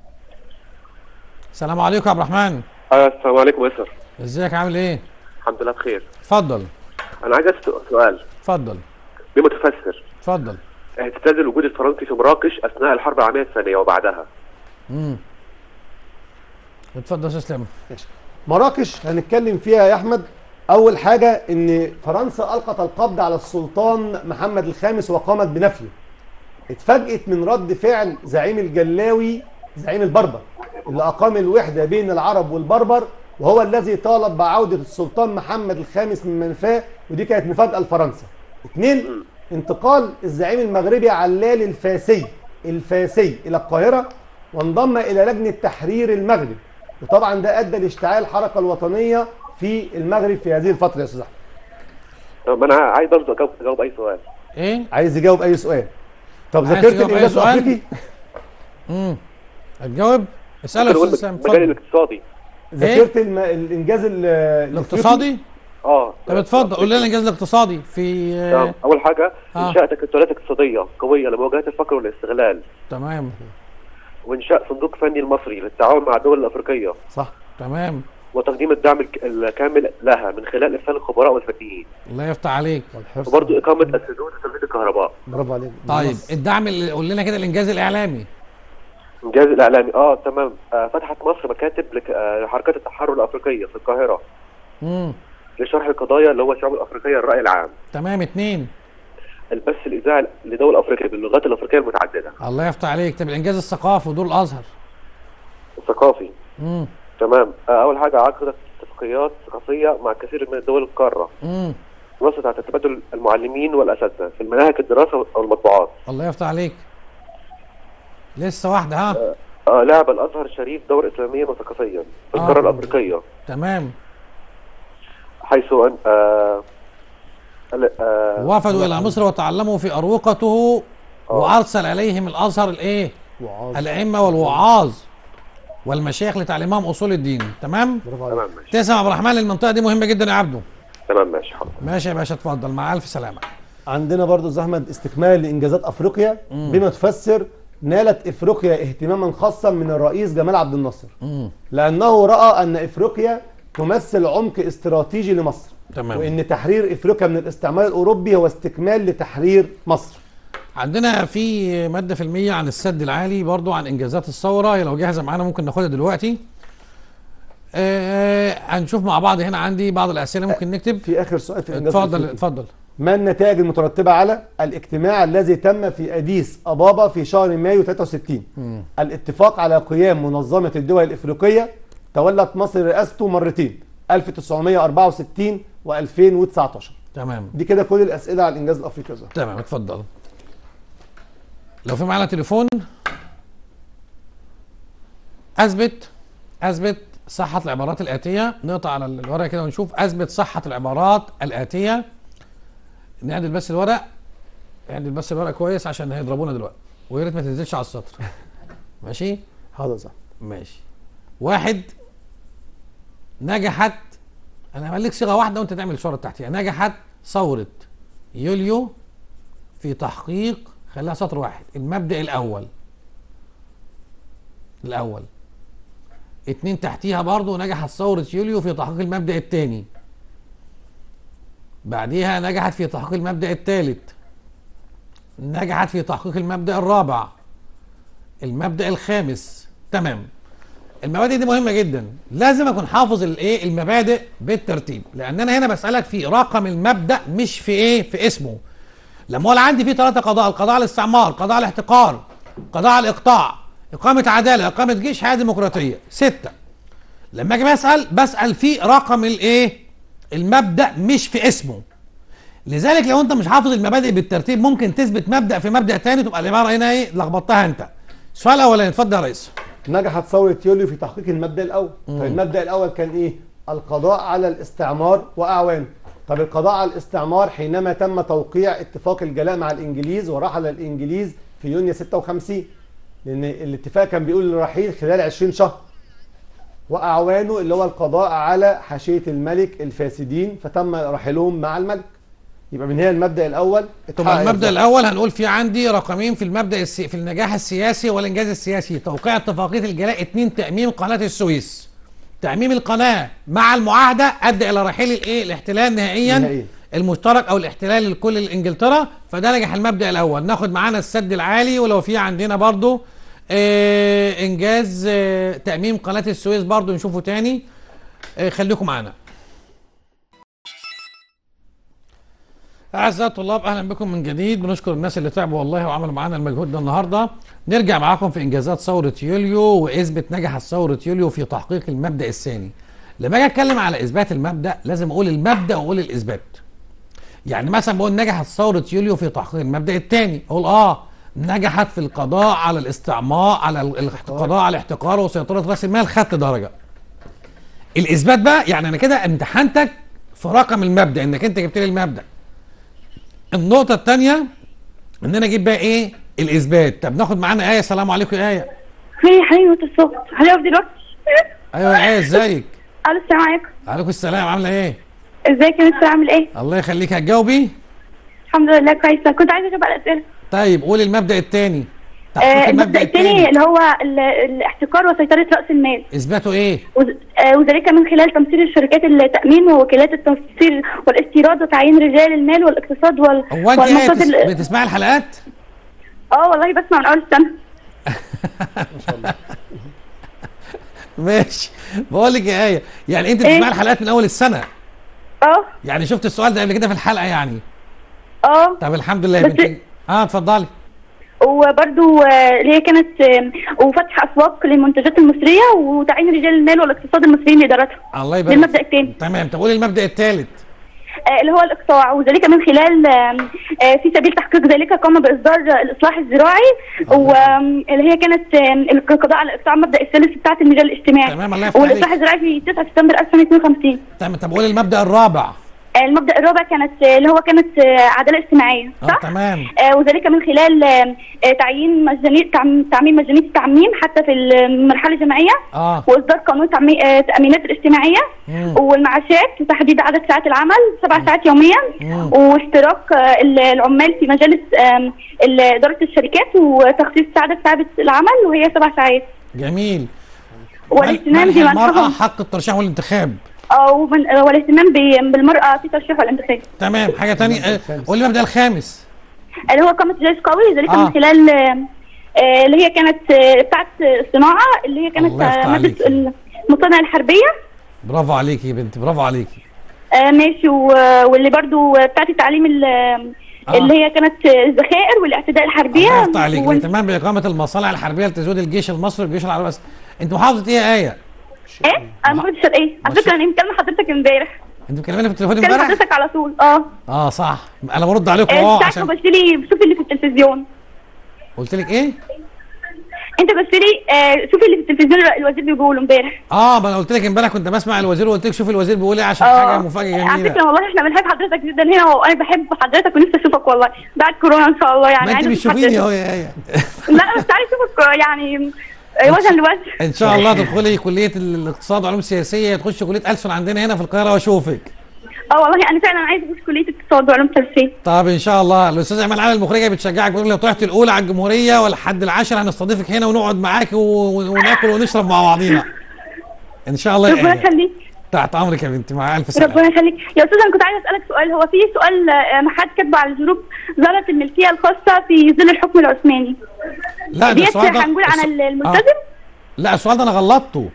السلام عليكم يا عبد الرحمن آه، السلام عليكم ياسر ازيك عامل ايه الحمد لله بخير اتفضل انا عايز اسال سؤال اتفضل بمتفسر اتفضل اهتزاز الوجود الفرنسي في مراكش اثناء الحرب العالميه الثانيه وبعدها امم اتفضل يا استاذ اسلام ماشي. مراكش هنتكلم فيها يا احمد اول حاجه ان فرنسا القت القبض على السلطان محمد الخامس وقامت بنفيه اتفاجئت من رد فعل زعيم الجلاوي زعيم البربر اللي اقام الوحده بين العرب والبربر وهو الذي طالب بعوده السلطان محمد الخامس من منفاه ودي كانت مفاجاه لفرنسا اثنين انتقال الزعيم المغربي علال الفاسي الفاسي الى القاهره وانضم الى لجنه تحرير المغرب وطبعا ده ادى لاشتعال الحركه الوطنيه في المغرب في هذه الفتره يا استاذ احمد طب انا عايز برضه اجاوب اجاوب اي سؤال ايه عايز يجاوب اي سؤال طب عايز ذاكرت تجاوب أي الانجاز سؤال؟ الافريقي امم هتجاوب اساله يا ممكن استاذ اقول اسلام المجال اتفضل الاقتصادي ذاكرت الم... الانجاز ال- الافريقي الاقتصادي اه طب اتفضل قول لنا الانجاز الاقتصادي في تمام. اول حاجه آه. انشاء تكتلات اقتصاديه قويه لمواجهه الفقر والاستغلال تمام وانشاء صندوق فني المصري للتعاون مع الدول الافريقيه صح تمام وتقديم الدعم الك- الكامل لها من خلال ارسال الخبراء والفنيين الله يفتح عليك والحرص وبرضه اقامه السدود وتوليد الكهرباء برافو عليك طيب بالنص. الدعم اللي قول لنا كده الانجاز الاعلامي انجاز الاعلامي اه تمام آه فتحت مصر مكاتب لك- آه، لحركات التحرر الافريقيه في القاهره امم لشرح القضايا اللي هو الشعوب الافريقيه الراي العام تمام اتنين البث الاذاعي لدول افريقيا باللغات الافريقيه المتعدده الله يفتح عليك طب الانجاز الثقافي ودور الازهر والثقافي امم تمام آه، اول حاجه عقدت اتفاقيات ثقافيه مع كثير من دول القاره امم نصت على تبادل المعلمين والاساتذه في المناهج الدراسه او المطبوعات الله يفتح عليك لسه واحده ها آه، لعب الازهر الشريف دور اسلاميا وثقافيا في آه. القاره الافريقيه تمام حيث ان آه ال- آه وفدوا الى مصر وتعلموا في اروقته آه. وارسل اليهم الازهر الايه وعاظ الائمه والوعاظ والمشايخ لتعليمهم اصول الدين تمام برافو عليك تمام ماشي تسمع عبد الرحمن المنطقه دي مهمه جدا يا عبده تمام ماشي حاضر ماشي يا باشا اتفضل مع الف سلامه عندنا برضو أستاذ احمد استكمال لانجازات افريقيا بما تفسر نالت افريقيا اهتماما خاصا من الرئيس جمال عبد الناصر امم لانه راى ان افريقيا تمثل عمق استراتيجي لمصر تمام وان تحرير افريقيا من الاستعمار الاوروبي هو استكمال لتحرير مصر عندنا في ماده فيلميه عن السد العالي برضو عن انجازات الثوره هي لو جاهزه معانا ممكن ناخدها دلوقتي آه هنشوف مع بعض هنا عندي بعض الاسئله ممكن نكتب في اخر سؤال في إنجاز اتفضل أفريقيا. اتفضل ما النتائج المترتبة على الاجتماع الذي تم في أديس أبابا في شهر مايو 63 الاتفاق على قيام منظمة الدول الإفريقية تولت مصر رئاسته مرتين 1964 و2019 تمام دي كده كل الأسئلة على الإنجاز الأفريقي يا زهر. تمام اتفضل لو في معانا تليفون اثبت اثبت صحة العبارات الآتية نقطع على الورق كده ونشوف اثبت صحة العبارات الآتية نعدل بس الورق نعدل بس الورق كويس عشان هيضربونا دلوقتي ويا ريت ما تنزلش على السطر ماشي حاضر يا زهر. ماشي واحد نجحت انا هعمل لك صيغه واحده وانت تعمل الصوره تحتيها نجحت ثوره يوليو في تحقيق خليها سطر واحد المبدا الاول الاول اتنين تحتيها برضو نجحت ثورة يوليو في تحقيق المبدأ الثاني بعديها نجحت في تحقيق المبدأ الثالث نجحت في تحقيق المبدأ الرابع المبدأ الخامس تمام المبادئ دي مهمة جدا لازم اكون حافظ الايه المبادئ بالترتيب لان انا هنا بسألك في رقم المبدأ مش في ايه في اسمه لما هو عندي فيه ثلاثة قضاء القضاء على الاستعمار قضاء على الاحتقار قضاء على الاقطاع إقامة عدالة إقامة جيش حياة ديمقراطية ستة لما أجي بسأل بسأل في رقم الإيه المبدأ مش في اسمه لذلك لو أنت مش حافظ المبادئ بالترتيب ممكن تثبت مبدأ في مبدأ تاني تبقى العبارة هنا إيه لخبطتها أنت السؤال الأولاني اتفضل يا ريس نجحت ثورة يوليو في تحقيق المبدأ الأول طيب المبدأ الأول كان إيه؟ القضاء على الاستعمار وأعوانه طب القضاء على الاستعمار حينما تم توقيع اتفاق الجلاء مع الإنجليز ورحل الإنجليز في يونيو 56 لأن الاتفاق كان بيقول الرحيل خلال 20 شهر وأعوانه اللي هو القضاء على حاشية الملك الفاسدين فتم رحيلهم مع الملك يبقى من هنا المبدأ الأول طب اتحقق المبدأ إزاي؟ الأول هنقول في عندي رقمين في المبدأ السي... في النجاح السياسي والإنجاز السياسي توقيع اتفاقية الجلاء اتنين تأميم قناة السويس تأميم القناة مع المعاهدة أدى إلى رحيل الإيه الاحتلال نهائيا نهائياً. المشترك أو الاحتلال لكل الإنجلترا فده نجح المبدأ الأول ناخد معانا السد العالي ولو في عندنا برضو آه إنجاز آه تأميم قناة السويس برضو نشوفه تاني آه خليكم معانا أعزائي الطلاب أهلا بكم من جديد بنشكر الناس اللي تعبوا والله وعملوا معانا المجهود ده النهارده نرجع معاكم في إنجازات ثورة يوليو وإثبت نجحت ثورة يوليو في تحقيق المبدأ الثاني لما أجي أتكلم على إثبات المبدأ لازم أقول المبدأ وأقول الإثبات يعني مثلا بقول نجحت ثورة يوليو في تحقيق المبدأ الثاني أقول آه نجحت في القضاء على الاستعمار على ال- القضاء على الاحتقار وسيطرة رأس المال خدت درجة الإثبات بقى يعني أنا كده امتحنتك في رقم المبدأ إنك أنت جبت لي المبدأ النقطة الثانية ان انا اجيب بقى ايه الاثبات طب ناخد معانا ايه السلام عليكم يا ايه في حيوة الصوت هنقف دلوقتي ايوه يا ايه ازيك الو السلام عليكم عليكم السلام عامله ايه ازيك يا مستر عامل ايه الله يخليك هتجاوبي الحمد لله كويسه كنت عايزه اجيب على الاسئله طيب قولي المبدا الثاني آه المبدا الثاني اللي هو ال- الاحتكار وسيطره راس المال اثباته ايه وز- آه، وذلك من خلال تمثيل الشركات التامين ووكالات التمثيل والاستيراد وتعيين رجال المال والاقتصاد وال هو انت ايه والمقاصد بتس... ال- بتسمعي الحلقات اه والله بسمع من اول السنه ماشي بقول لك يا ايه يعني انت إيه؟ بتسمعي الحلقات من اول السنه اه يعني شفت السؤال ده قبل كده في الحلقه يعني اه طب الحمد لله يا بس- بنتي اه اتفضلي وبرضو آه، اللي هي كانت آه، وفتح اسواق للمنتجات المصريه وتعيين رجال المال والاقتصاد المصريين لادارتها الله ده يبارك المبدا الثاني تمام طب قولي المبدا الثالث آه، اللي هو الاقطاع وذلك من خلال آم، آه، في سبيل تحقيق ذلك قام باصدار آه، الاصلاح الزراعي واللي هي كانت آم، القضاء على الاقطاع المبدا الثالث بتاعه المجال الاجتماعي تمام، الله يفتح والاصلاح عليك. الزراعي في 9 سبتمبر 1952 تمام طب قولي المبدا الرابع آه، المبدا الرابع كانت آه، اللي هو كانت آه، عداله اجتماعيه اه صح؟ تمام آه، وذلك من خلال آه، آه، تعيين مجانية تعم- تعميم مجانية التعميم حتى في المرحلة الجامعية اه وإصدار قانون تعمي- آه، التأمينات الاجتماعية مم. والمعاشات وتحديد عدد ساعات العمل سبع ساعات يوميا مم. واشتراك آه، ال- العمال في مجالس آم، ال- إدارة الشركات وتخصيص عدد ساعات العمل وهي سبع ساعات جميل والاهتمام منح المرأة بمنحهم حق الترشيح والانتخاب أو من- آه، والاهتمام ب- بالمرأة في ترشيح والانتخاب تمام حاجة تانية آه، قولي المبدا الخامس اللي هو قامت جيش قوي ذلك آه. من خلال آه، آه، اللي هي كانت آه، بتاعت الصناعة اللي هي كانت الله يفتح آه، عليك. مادة المصانع الحربية برافو عليكي يا بنتي برافو عليكي آه، ماشي و- واللي برضو بتاعت التعليم ال- آه. اللي هي كانت الذخائر والاعتداء الحربية الله يفتح عليك وال- الاهتمام بإقامة المصانع الحربية لتزويد الجيش المصري والجيش العربي بس انت محافظة ايه يا آية؟ ايه انا ما كنتش ايه على ماشي. فكرة انا مكلمة حضرتك امبارح انت بتكلميني في التليفون مكلمة امبارح؟ حضرتك على طول اه اه صح انا برد عليكم آه، اه ساعة ما عشان قلت لي شوفي اللي في التلفزيون قلت لك ايه؟ انت قلت لي آه، شوفي اللي في التلفزيون الوزير بيقوله امبارح اه ما انا قلت لك امبارح كنت بسمع الوزير وقلت لك شوف الوزير بيقول ايه عشان اه حاجة مفاجأة على جميلة فكرة والله احنا بنحب حضرتك جدا هنا وانا بحب حضرتك ونفسي اشوفك والله بعد كورونا ان شاء الله يعني ما انت عايزة أشوف بتشوفيني حضرتك. اهو يا آية لا بس عايز اشوفك يعني آه، وجها لوجه ان شاء الله تدخلي كلية الاقتصاد وعلوم سياسية تخشي كلية ألسن عندنا هنا في القاهرة واشوفك اه والله انا فعلا عايزه اخش كليه اقتصاد وعلوم سياسيه طب ان شاء الله الاستاذ ايمان علي المخرجه بتشجعك بتقول لو طلعت الاولى على الجمهوريه ولا حد العاشر هنستضيفك هنا ونقعد معاك و- وناكل ونشرب مع بعضينا ان شاء الله يا ربنا آية. يخليك تحت امرك يا بنتي مع الف سلامه ربنا يخليك يا استاذ انا كنت عايزه اسالك سؤال هو في سؤال آه، محد كاتبه على الجروب ظهرت الملكيه الخاصه في ظل الحكم العثماني لا ده ديت السؤال ده هنقول عن الس- ال- آه. الملتزم لا السؤال ده انا غلطته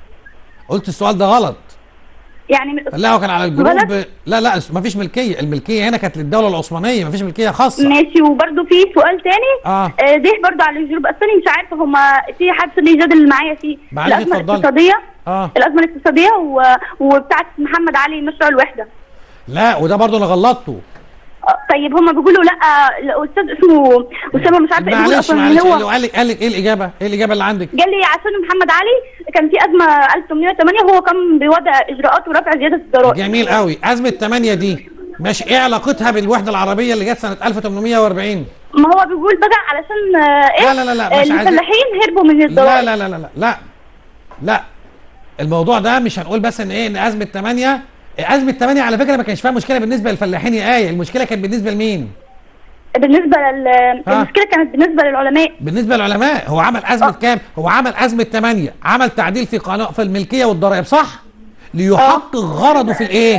قلت السؤال ده غلط يعني من- لا هو كان على الجروب غلط؟ لا لا ما فيش ملكيه الملكيه هنا كانت للدوله العثمانيه ما فيش ملكيه خاصه ماشي وبرده في سؤال تاني اه آه، ده برضه على الجروب بس انا مش عارفه هما في حد اللي يجادل معايا فيه معلش الازمه اتفضلي. الاقتصاديه اه الازمه الاقتصاديه و... وبتاعت محمد علي مشروع الوحده لا وده برضه انا غلطته آه، طيب هما بيقولوا لا الاستاذ اسمه اسامه مش عارفه ايه بيقول معلش اصلا معلش ان هو اللي قال لك قال لك ايه الاجابه ايه الاجابه اللي عندك قال لي عشان محمد علي كان في ازمه 1808 وهو كان بيوضع اجراءات ورفع زياده الضرائب جميل قوي ازمه 8 دي ماشي ايه علاقتها بالوحده العربيه اللي جت سنه 1840 ما هو بيقول بقى علشان آه، ايه لا لا لا لا آه، مش عايزين الفلاحين هربوا من لا الضرائب لا لا لا لا لا لا الموضوع ده مش هنقول بس ان ايه ان ازمه 8 ازمه 8 على فكره ما كانش فيها مشكله بالنسبه للفلاحين يا ايه المشكله كانت بالنسبه لمين بالنسبه لل ها؟ المشكله كانت بالنسبه للعلماء بالنسبه للعلماء هو عمل ازمه آه. كام هو عمل ازمه 8 عمل تعديل في قانون في الملكيه والضرائب صح ليحقق غرضه في الايه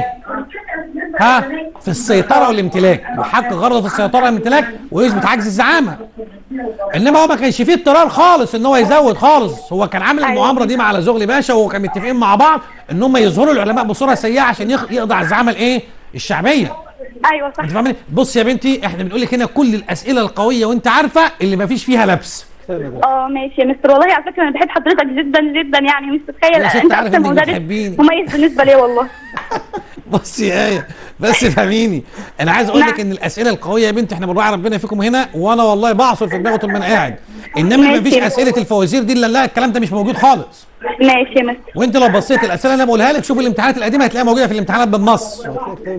ها في السيطره والامتلاك يحقق غرضه في السيطره والامتلاك ويثبت عجز الزعامه انما هو ما كانش فيه اضطرار خالص ان هو يزود خالص هو كان عامل أيوة. المؤامره دي مع زغلي باشا وكان متفقين مع بعض ان هم يظهروا العلماء بصوره سيئه عشان يخ- يقضي على الزعامه الايه الشعبيه ايوه صح انت فاهمني بص يا بنتي احنا بنقول لك هنا كل الاسئله القويه وانت عارفه اللي ما فيش فيها لبس اه ماشي يا مستر والله على فكره انا بحب حضرتك جدا جدا يعني مش تتخيل يا ست انت عارف اكتر إنك مدرس بتحبيني. مميز بالنسبه لي والله بص يا ايه بس فهميني انا عايز اقول لك نعم. ان الاسئله القويه يا بنتي احنا بنراعي ربنا فيكم هنا وانا والله بعصر في دماغي طول ما انا قاعد انما ما فيش ماشي. اسئله الفوازير دي الا لا الكلام ده مش موجود خالص ماشي يا مستر وانت لو بصيت الاسئله اللي انا بقولها لك شوف الامتحانات القديمه هتلاقيها موجوده في الامتحانات بالنص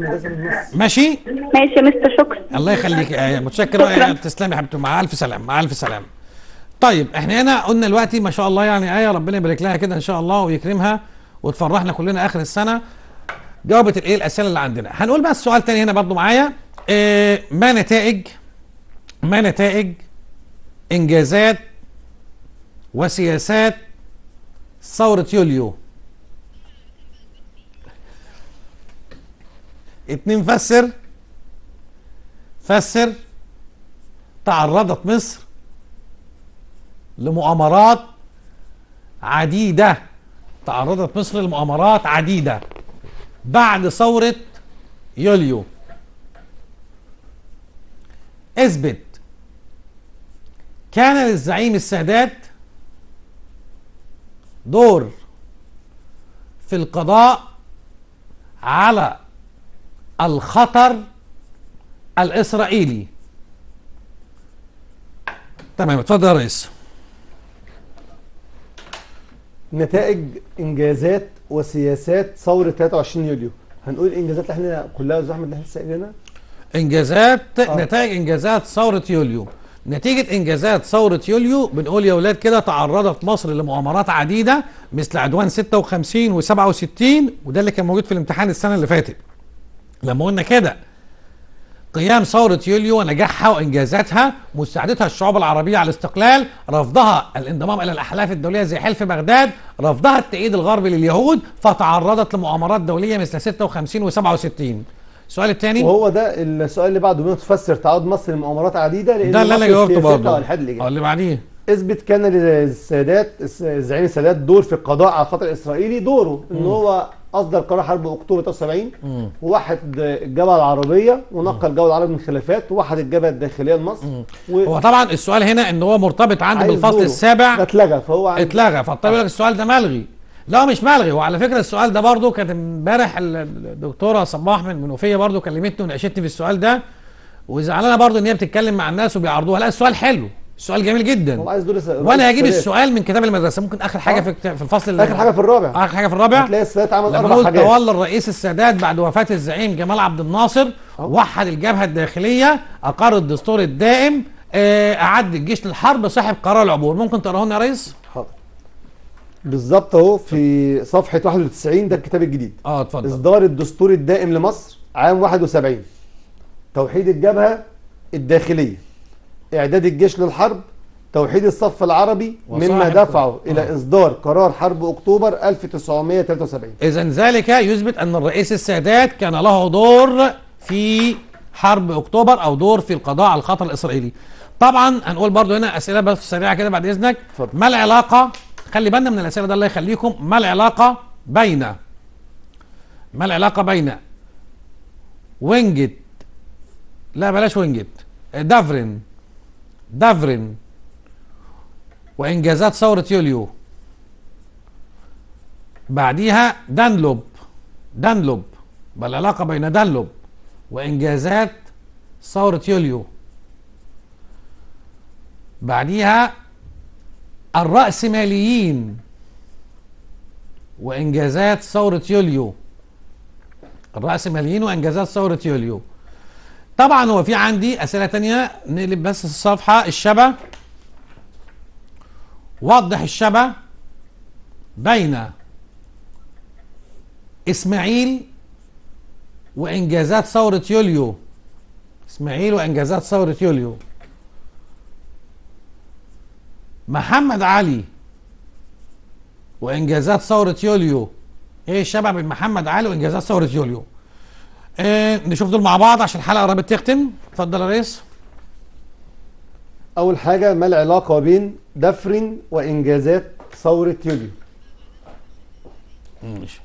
ماشي ماشي يا مستر شكرا الله يخليك يا آية متشكر شكراً. يا تسلمي يا حبيبتي مع الف سلام مع الف سلام طيب احنا هنا قلنا دلوقتي ما شاء الله يعني آية ربنا يبارك لها كده ان شاء الله ويكرمها وتفرحنا كلنا اخر السنه جاوبت الايه الاسئله اللي عندنا هنقول بقى السؤال تاني هنا برضو معايا اه ما نتائج ما نتائج انجازات وسياسات ثوره يوليو اتنين فسر فسر تعرضت مصر لمؤامرات عديدة تعرضت مصر لمؤامرات عديدة بعد ثورة يوليو اثبت كان للزعيم السادات دور في القضاء على الخطر الإسرائيلي تمام اتفضل يا ريس نتائج انجازات وسياسات ثوره 23 يوليو هنقول الانجازات اللي احنا كلها يا استاذ احمد اللي احنا لسه قايلينها انجازات آه. نتائج انجازات ثوره يوليو نتيجة انجازات ثورة يوليو بنقول يا ولاد كده تعرضت مصر لمؤامرات عديدة مثل عدوان 56 و67 وده اللي كان موجود في الامتحان السنة اللي فاتت لما قلنا كده قيام ثورة يوليو ونجاحها وإنجازاتها مساعدتها الشعوب العربية على الاستقلال رفضها الانضمام إلى الأحلاف الدولية زي حلف بغداد رفضها التأييد الغربي لليهود فتعرضت لمؤامرات دولية مثل 56 و67 السؤال الثاني وهو ده السؤال اللي بعده بما تفسر تعود مصر لمؤامرات عديده لان ده اللي انا مصر جاوبته سياستها برضه والحد الإيجابي. اه اللي بعديه اثبت كان للسادات الزعيم السادات دور في القضاء على الخطر الاسرائيلي دوره ان هو اصدر قرار حرب اكتوبر 73 ووحد الجبهه العربيه ونقل الجو العربي من خلافات ووحد الجبهه الداخليه لمصر هو طبعا السؤال هنا ان هو مرتبط عندي عايز بالفصل دوره. ده السابع اتلغى فهو عايز- اتلغى فالطبيب يقول لك السؤال ده ملغي لا مش ملغي وعلى فكره السؤال ده برضو كانت امبارح ال- الدكتوره صباح من المنوفيه برضو كلمتني وناقشتني في السؤال ده وزعلانه برضو ان هي بتتكلم مع الناس وبيعرضوها لا السؤال حلو السؤال جميل جدا هو عايز دور الس- وانا هجيب السادات. السؤال من كتاب المدرسه ممكن اخر حاجه آه. في كتاب- في الفصل اللي- اخر حاجه في الرابع اخر حاجه في الرابع هتلاقي السادات عمل لما اربع نقول حاجات تولى الرئيس السادات بعد وفاة الزعيم جمال عبد الناصر وحد الجبهة الداخلية أقر الدستور الدائم آه، أعد الجيش للحرب صاحب قرار العبور ممكن تقراه لنا يا ريس؟ حاضر بالظبط اهو في صفحه 91 ده الكتاب الجديد اه اتفضل اصدار الدستور الدائم لمصر عام 71 توحيد الجبهه الداخليه اعداد الجيش للحرب توحيد الصف العربي مما وصاحب- دفعه الى آه. اصدار قرار حرب اكتوبر 1973 إذا ذلك يثبت أن الرئيس السادات كان له دور في حرب أكتوبر أو دور في القضاء على الخطر الإسرائيلي طبعا هنقول برضو هنا أسئلة بس سريعة كده بعد إذنك اتفضل. ما العلاقة خلي بالنا من الأسئلة ده الله يخليكم ما العلاقة بين ما العلاقة بين وينجت لا بلاش وينجت دافرين دافرين وإنجازات ثورة يوليو بعديها دانلوب دانلوب بل العلاقة بين دانلوب وإنجازات ثورة يوليو بعديها الرأسماليين وإنجازات ثورة يوليو الرأسماليين وإنجازات ثورة يوليو طبعا هو في عندي أسئلة تانية نقلب بس الصفحة الشبه وضح الشبه بين اسماعيل وانجازات ثوره يوليو اسماعيل وانجازات ثوره يوليو محمد علي وانجازات ثوره يوليو ايه الشبه بين محمد علي وانجازات ثوره يوليو إيه نشوف دول مع بعض عشان الحلقه قربت تختم اتفضل يا ريس اول حاجه ما العلاقه بين دفرين وانجازات ثوره يوليو ماشي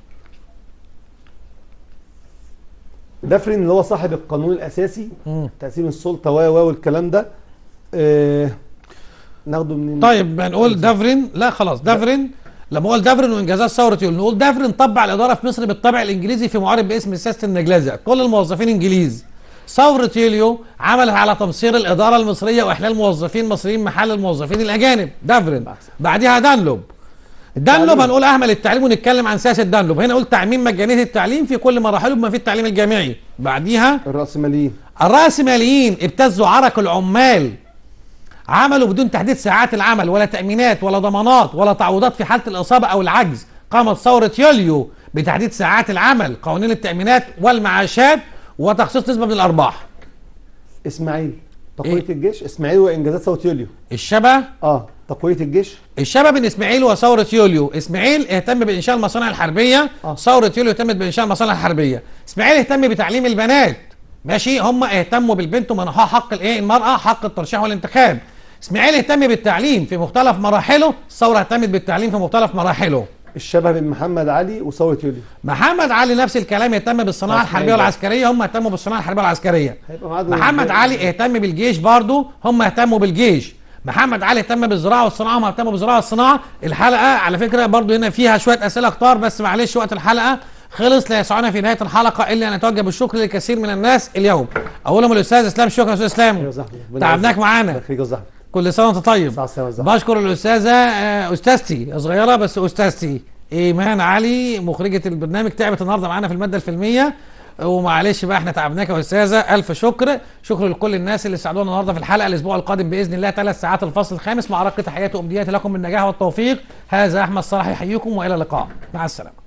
دفرين اللي هو صاحب القانون الاساسي مم. تقسيم السلطه و و والكلام ده آه ناخده منين طيب هنقول دافرين لا خلاص دافرين لما اقول دافرين وانجازات ثوره يوليو نقول دافرين طبع الاداره في مصر بالطبع الانجليزي في معارض باسم سياسه النجلزه كل الموظفين انجليز ثوره يوليو عملت على تمصير الاداره المصريه واحلال موظفين مصريين محل الموظفين الاجانب دافرين بعدها دانلوب دانلوب التعليم. هنقول اهمل التعليم ونتكلم عن سياسه دانلوب هنا قلت تعميم مجانيه التعليم في كل مراحله بما فيه التعليم الجامعي بعديها الراسماليين الرأسماليين ابتزوا عرق العمال عملوا بدون تحديد ساعات العمل ولا تأمينات ولا ضمانات ولا تعويضات في حالة الإصابة أو العجز قامت ثورة يوليو بتحديد ساعات العمل قوانين التأمينات والمعاشات وتخصيص نسبة من الأرباح اسماعيل تقويه إيه؟ الجيش اسماعيل وانجازات ثوره يوليو الشبه اه تقويه الجيش الشبه بين اسماعيل وثورة يوليو اسماعيل اهتم بإنشاء المصانع الحربية آه. ثورة يوليو اهتمت بإنشاء المصانع الحربية اسماعيل اهتم بتعليم البنات ماشي هم اهتموا بالبنت ومنحوها حق الايه المرأة حق الترشيح والانتخاب اسماعيل اهتم بالتعليم في مختلف مراحله الثورة اهتمت بالتعليم في مختلف مراحله الشبه بين محمد علي وثوره يوليو محمد علي نفس الكلام اهتم بالصناعة آه، الحربية أيوة. والعسكرية هم اهتموا بالصناعة الحربية والعسكرية هيبقى معاه دور محمد كبير. علي اهتم بالجيش برضه هم اهتموا بالجيش محمد علي اهتم بالزراعه والصناعه وما اهتم بالزراعه والصناعه الحلقه على فكره برضو هنا فيها شويه اسئله كتار بس معلش وقت الحلقه خلص لا يسعنا في نهايه الحلقه الا ان نتوجه بالشكر للكثير من الناس اليوم اولهم الاستاذ اسلام شكرا يا استاذ اسلام تعبناك معانا كل سنه وانت طيب سعد السلامة والزحمة. بشكر الاستاذه آه، استاذتي صغيره بس استاذتي ايمان علي مخرجه البرنامج تعبت النهارده معانا في الماده الفيلميه ومعلش بقى احنا تعبناك يا استاذه الف شكر شكر لكل الناس اللي ساعدونا النهارده في الحلقه الاسبوع القادم باذن الله ثلاث ساعات الفصل الخامس مع رقه تحياتي وامنياتي لكم بالنجاح والتوفيق هذا احمد صلاح يحييكم والى اللقاء مع السلامه